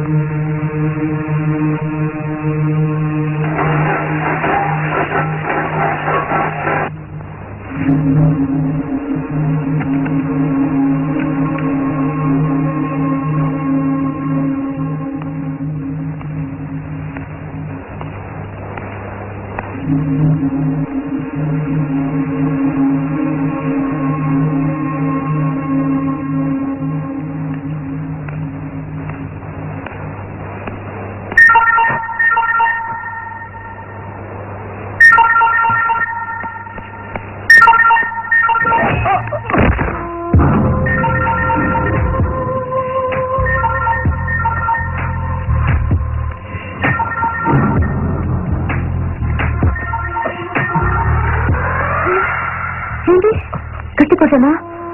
ఏంటి గట్టి కొట్టనా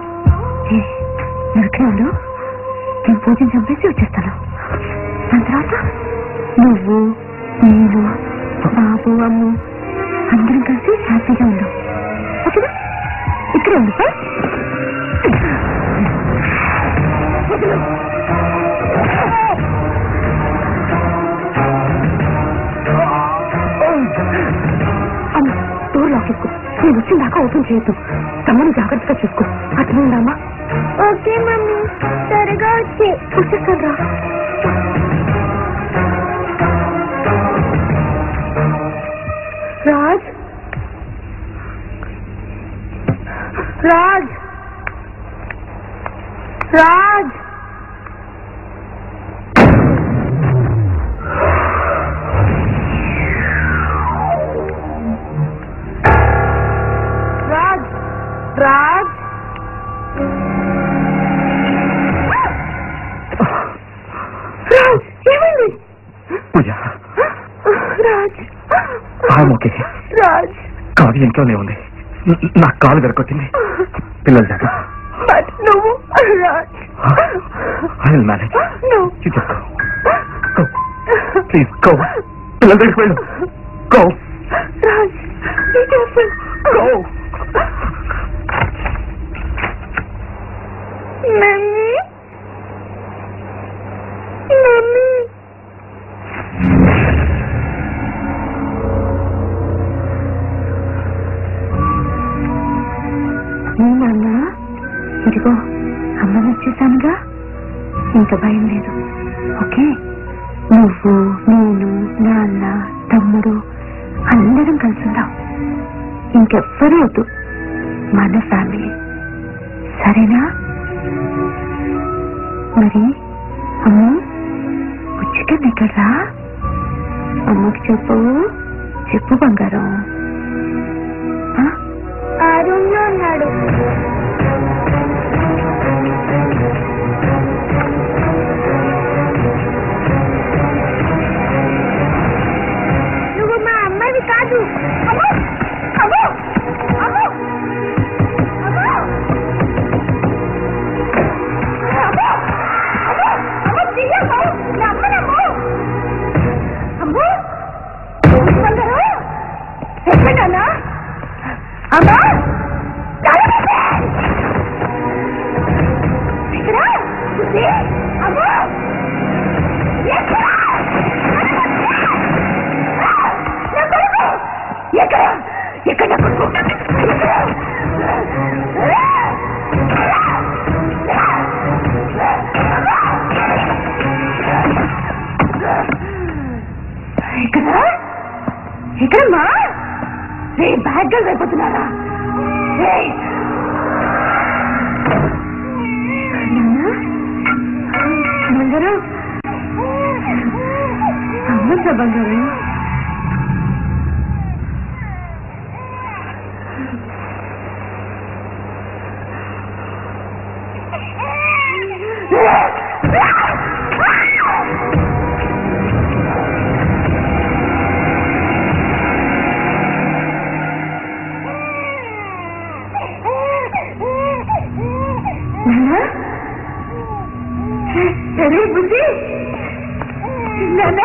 నరకే ఉండు నేను పూజను చంపేసి వచ్చేస్తాను దాని తర్వాత నువ్వు నేను బాబు అమ్ము అందరం కలిసి హ్యాపీగా ఉండు ఓకేనా ఇక్కడే ఉండు సార్ అమ్మ డోర్ లాక్ చేసుకో నేను వచ్చిన దాకా ఓపెన్ చేయొద్దు తమ్మని జాగ్రత్తగా చూసుకో అర్థమైందమ్మా ఓకే మమ్మీ త్వరగా వచ్చి వచ్చేస్తాను రా రాజ్ రాజ్ రాజ్ రాజ్ రాజ్ రాజ్ ఏమైంది పూజ రాజ్ ఐఎమ్ ఓకే రాజ్ కావ్య ఇంట్లోనే ఉంది న- నా కాలు గరకొట్టింది పిల్లలు జాగ్రత్త బట్ నువ్వు రాజ్ ఐ విల్ మేనేజ్ నువ్వు You just go. Go. Please go. పిల్లల దగ్గరికి వెళ్ళు go Raj be careful. Go mummy mummy నీ నాన్న ఇదిగో అమ్మని వచ్చేసానుగా ఇంకా భయం లేదు ఓకే నువ్వు నేను నాన్న తమ్ముడు అందరం కలిసి ఉందాం ఇంకెవ్వరూ వద్దు మన ఫ్యామిలీ సరేనా మరి అమ్మ ఉచితం ఎక్కడ్రా అమ్మకి చెప్పు చెప్పు బంగారం ఆ? ఆ రూమ్ లో ఉన్నాడు నువ్వు మా అమ్మవి కాదు ఎక్కడన్నా అమ్మా ఇక్కడ బుద్ధి అమ్మా ఎక్కడ నా కొడుకు! ఎక్కడ ఎక్కడ నా కొడుకు? ఎక్కడ? ఇక్కడ ఇక్కడమ్మా రే బ్యాగ్ గర్ల్ అయిపోతున్నారా రేయ్! బంగారం అమ్మా బంగారం నాన్నా? రే బుద్ధి నాన్న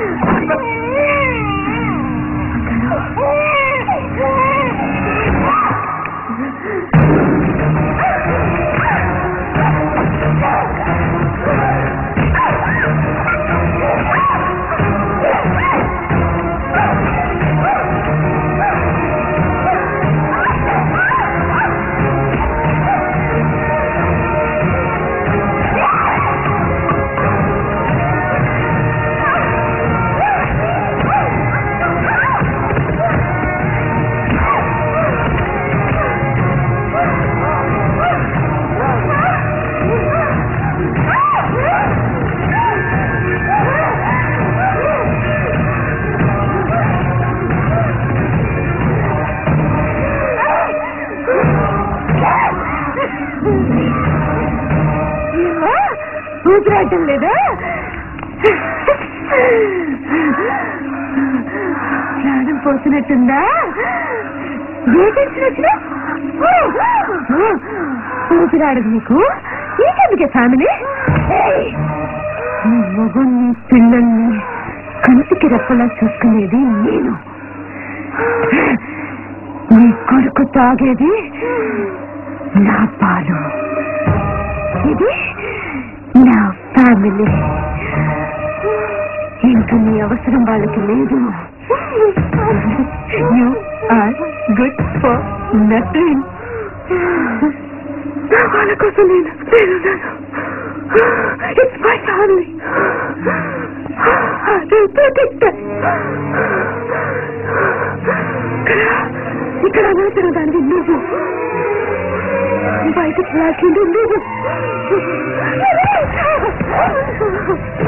ఊపిరాటం లేదా ప్రాణం పోతున్నట్టుందా ఏ టెన్షన్ వచ్చినా ఊపిరాడదు నీకు నీకెందుకే ఫ్యామిలీ మొగుణ్ణి పిల్లల్ని కంటికి రెప్పలా చూసుకునేది నేను నీ కొడుకు తాగేది నా పాలు ఇది నా ఫ్యామిలీ ఇంకా నీ అవసరం వాళ్ళకి లేదు you are good for nothing వాళ్ళ కోసం నేను నేనున్నాను ఇట్స్ మై ఫ్యామిలీ ఇక్కడ అనవసరం దాన్ని నువ్వు బయటకు లాక్కింది నువ్వు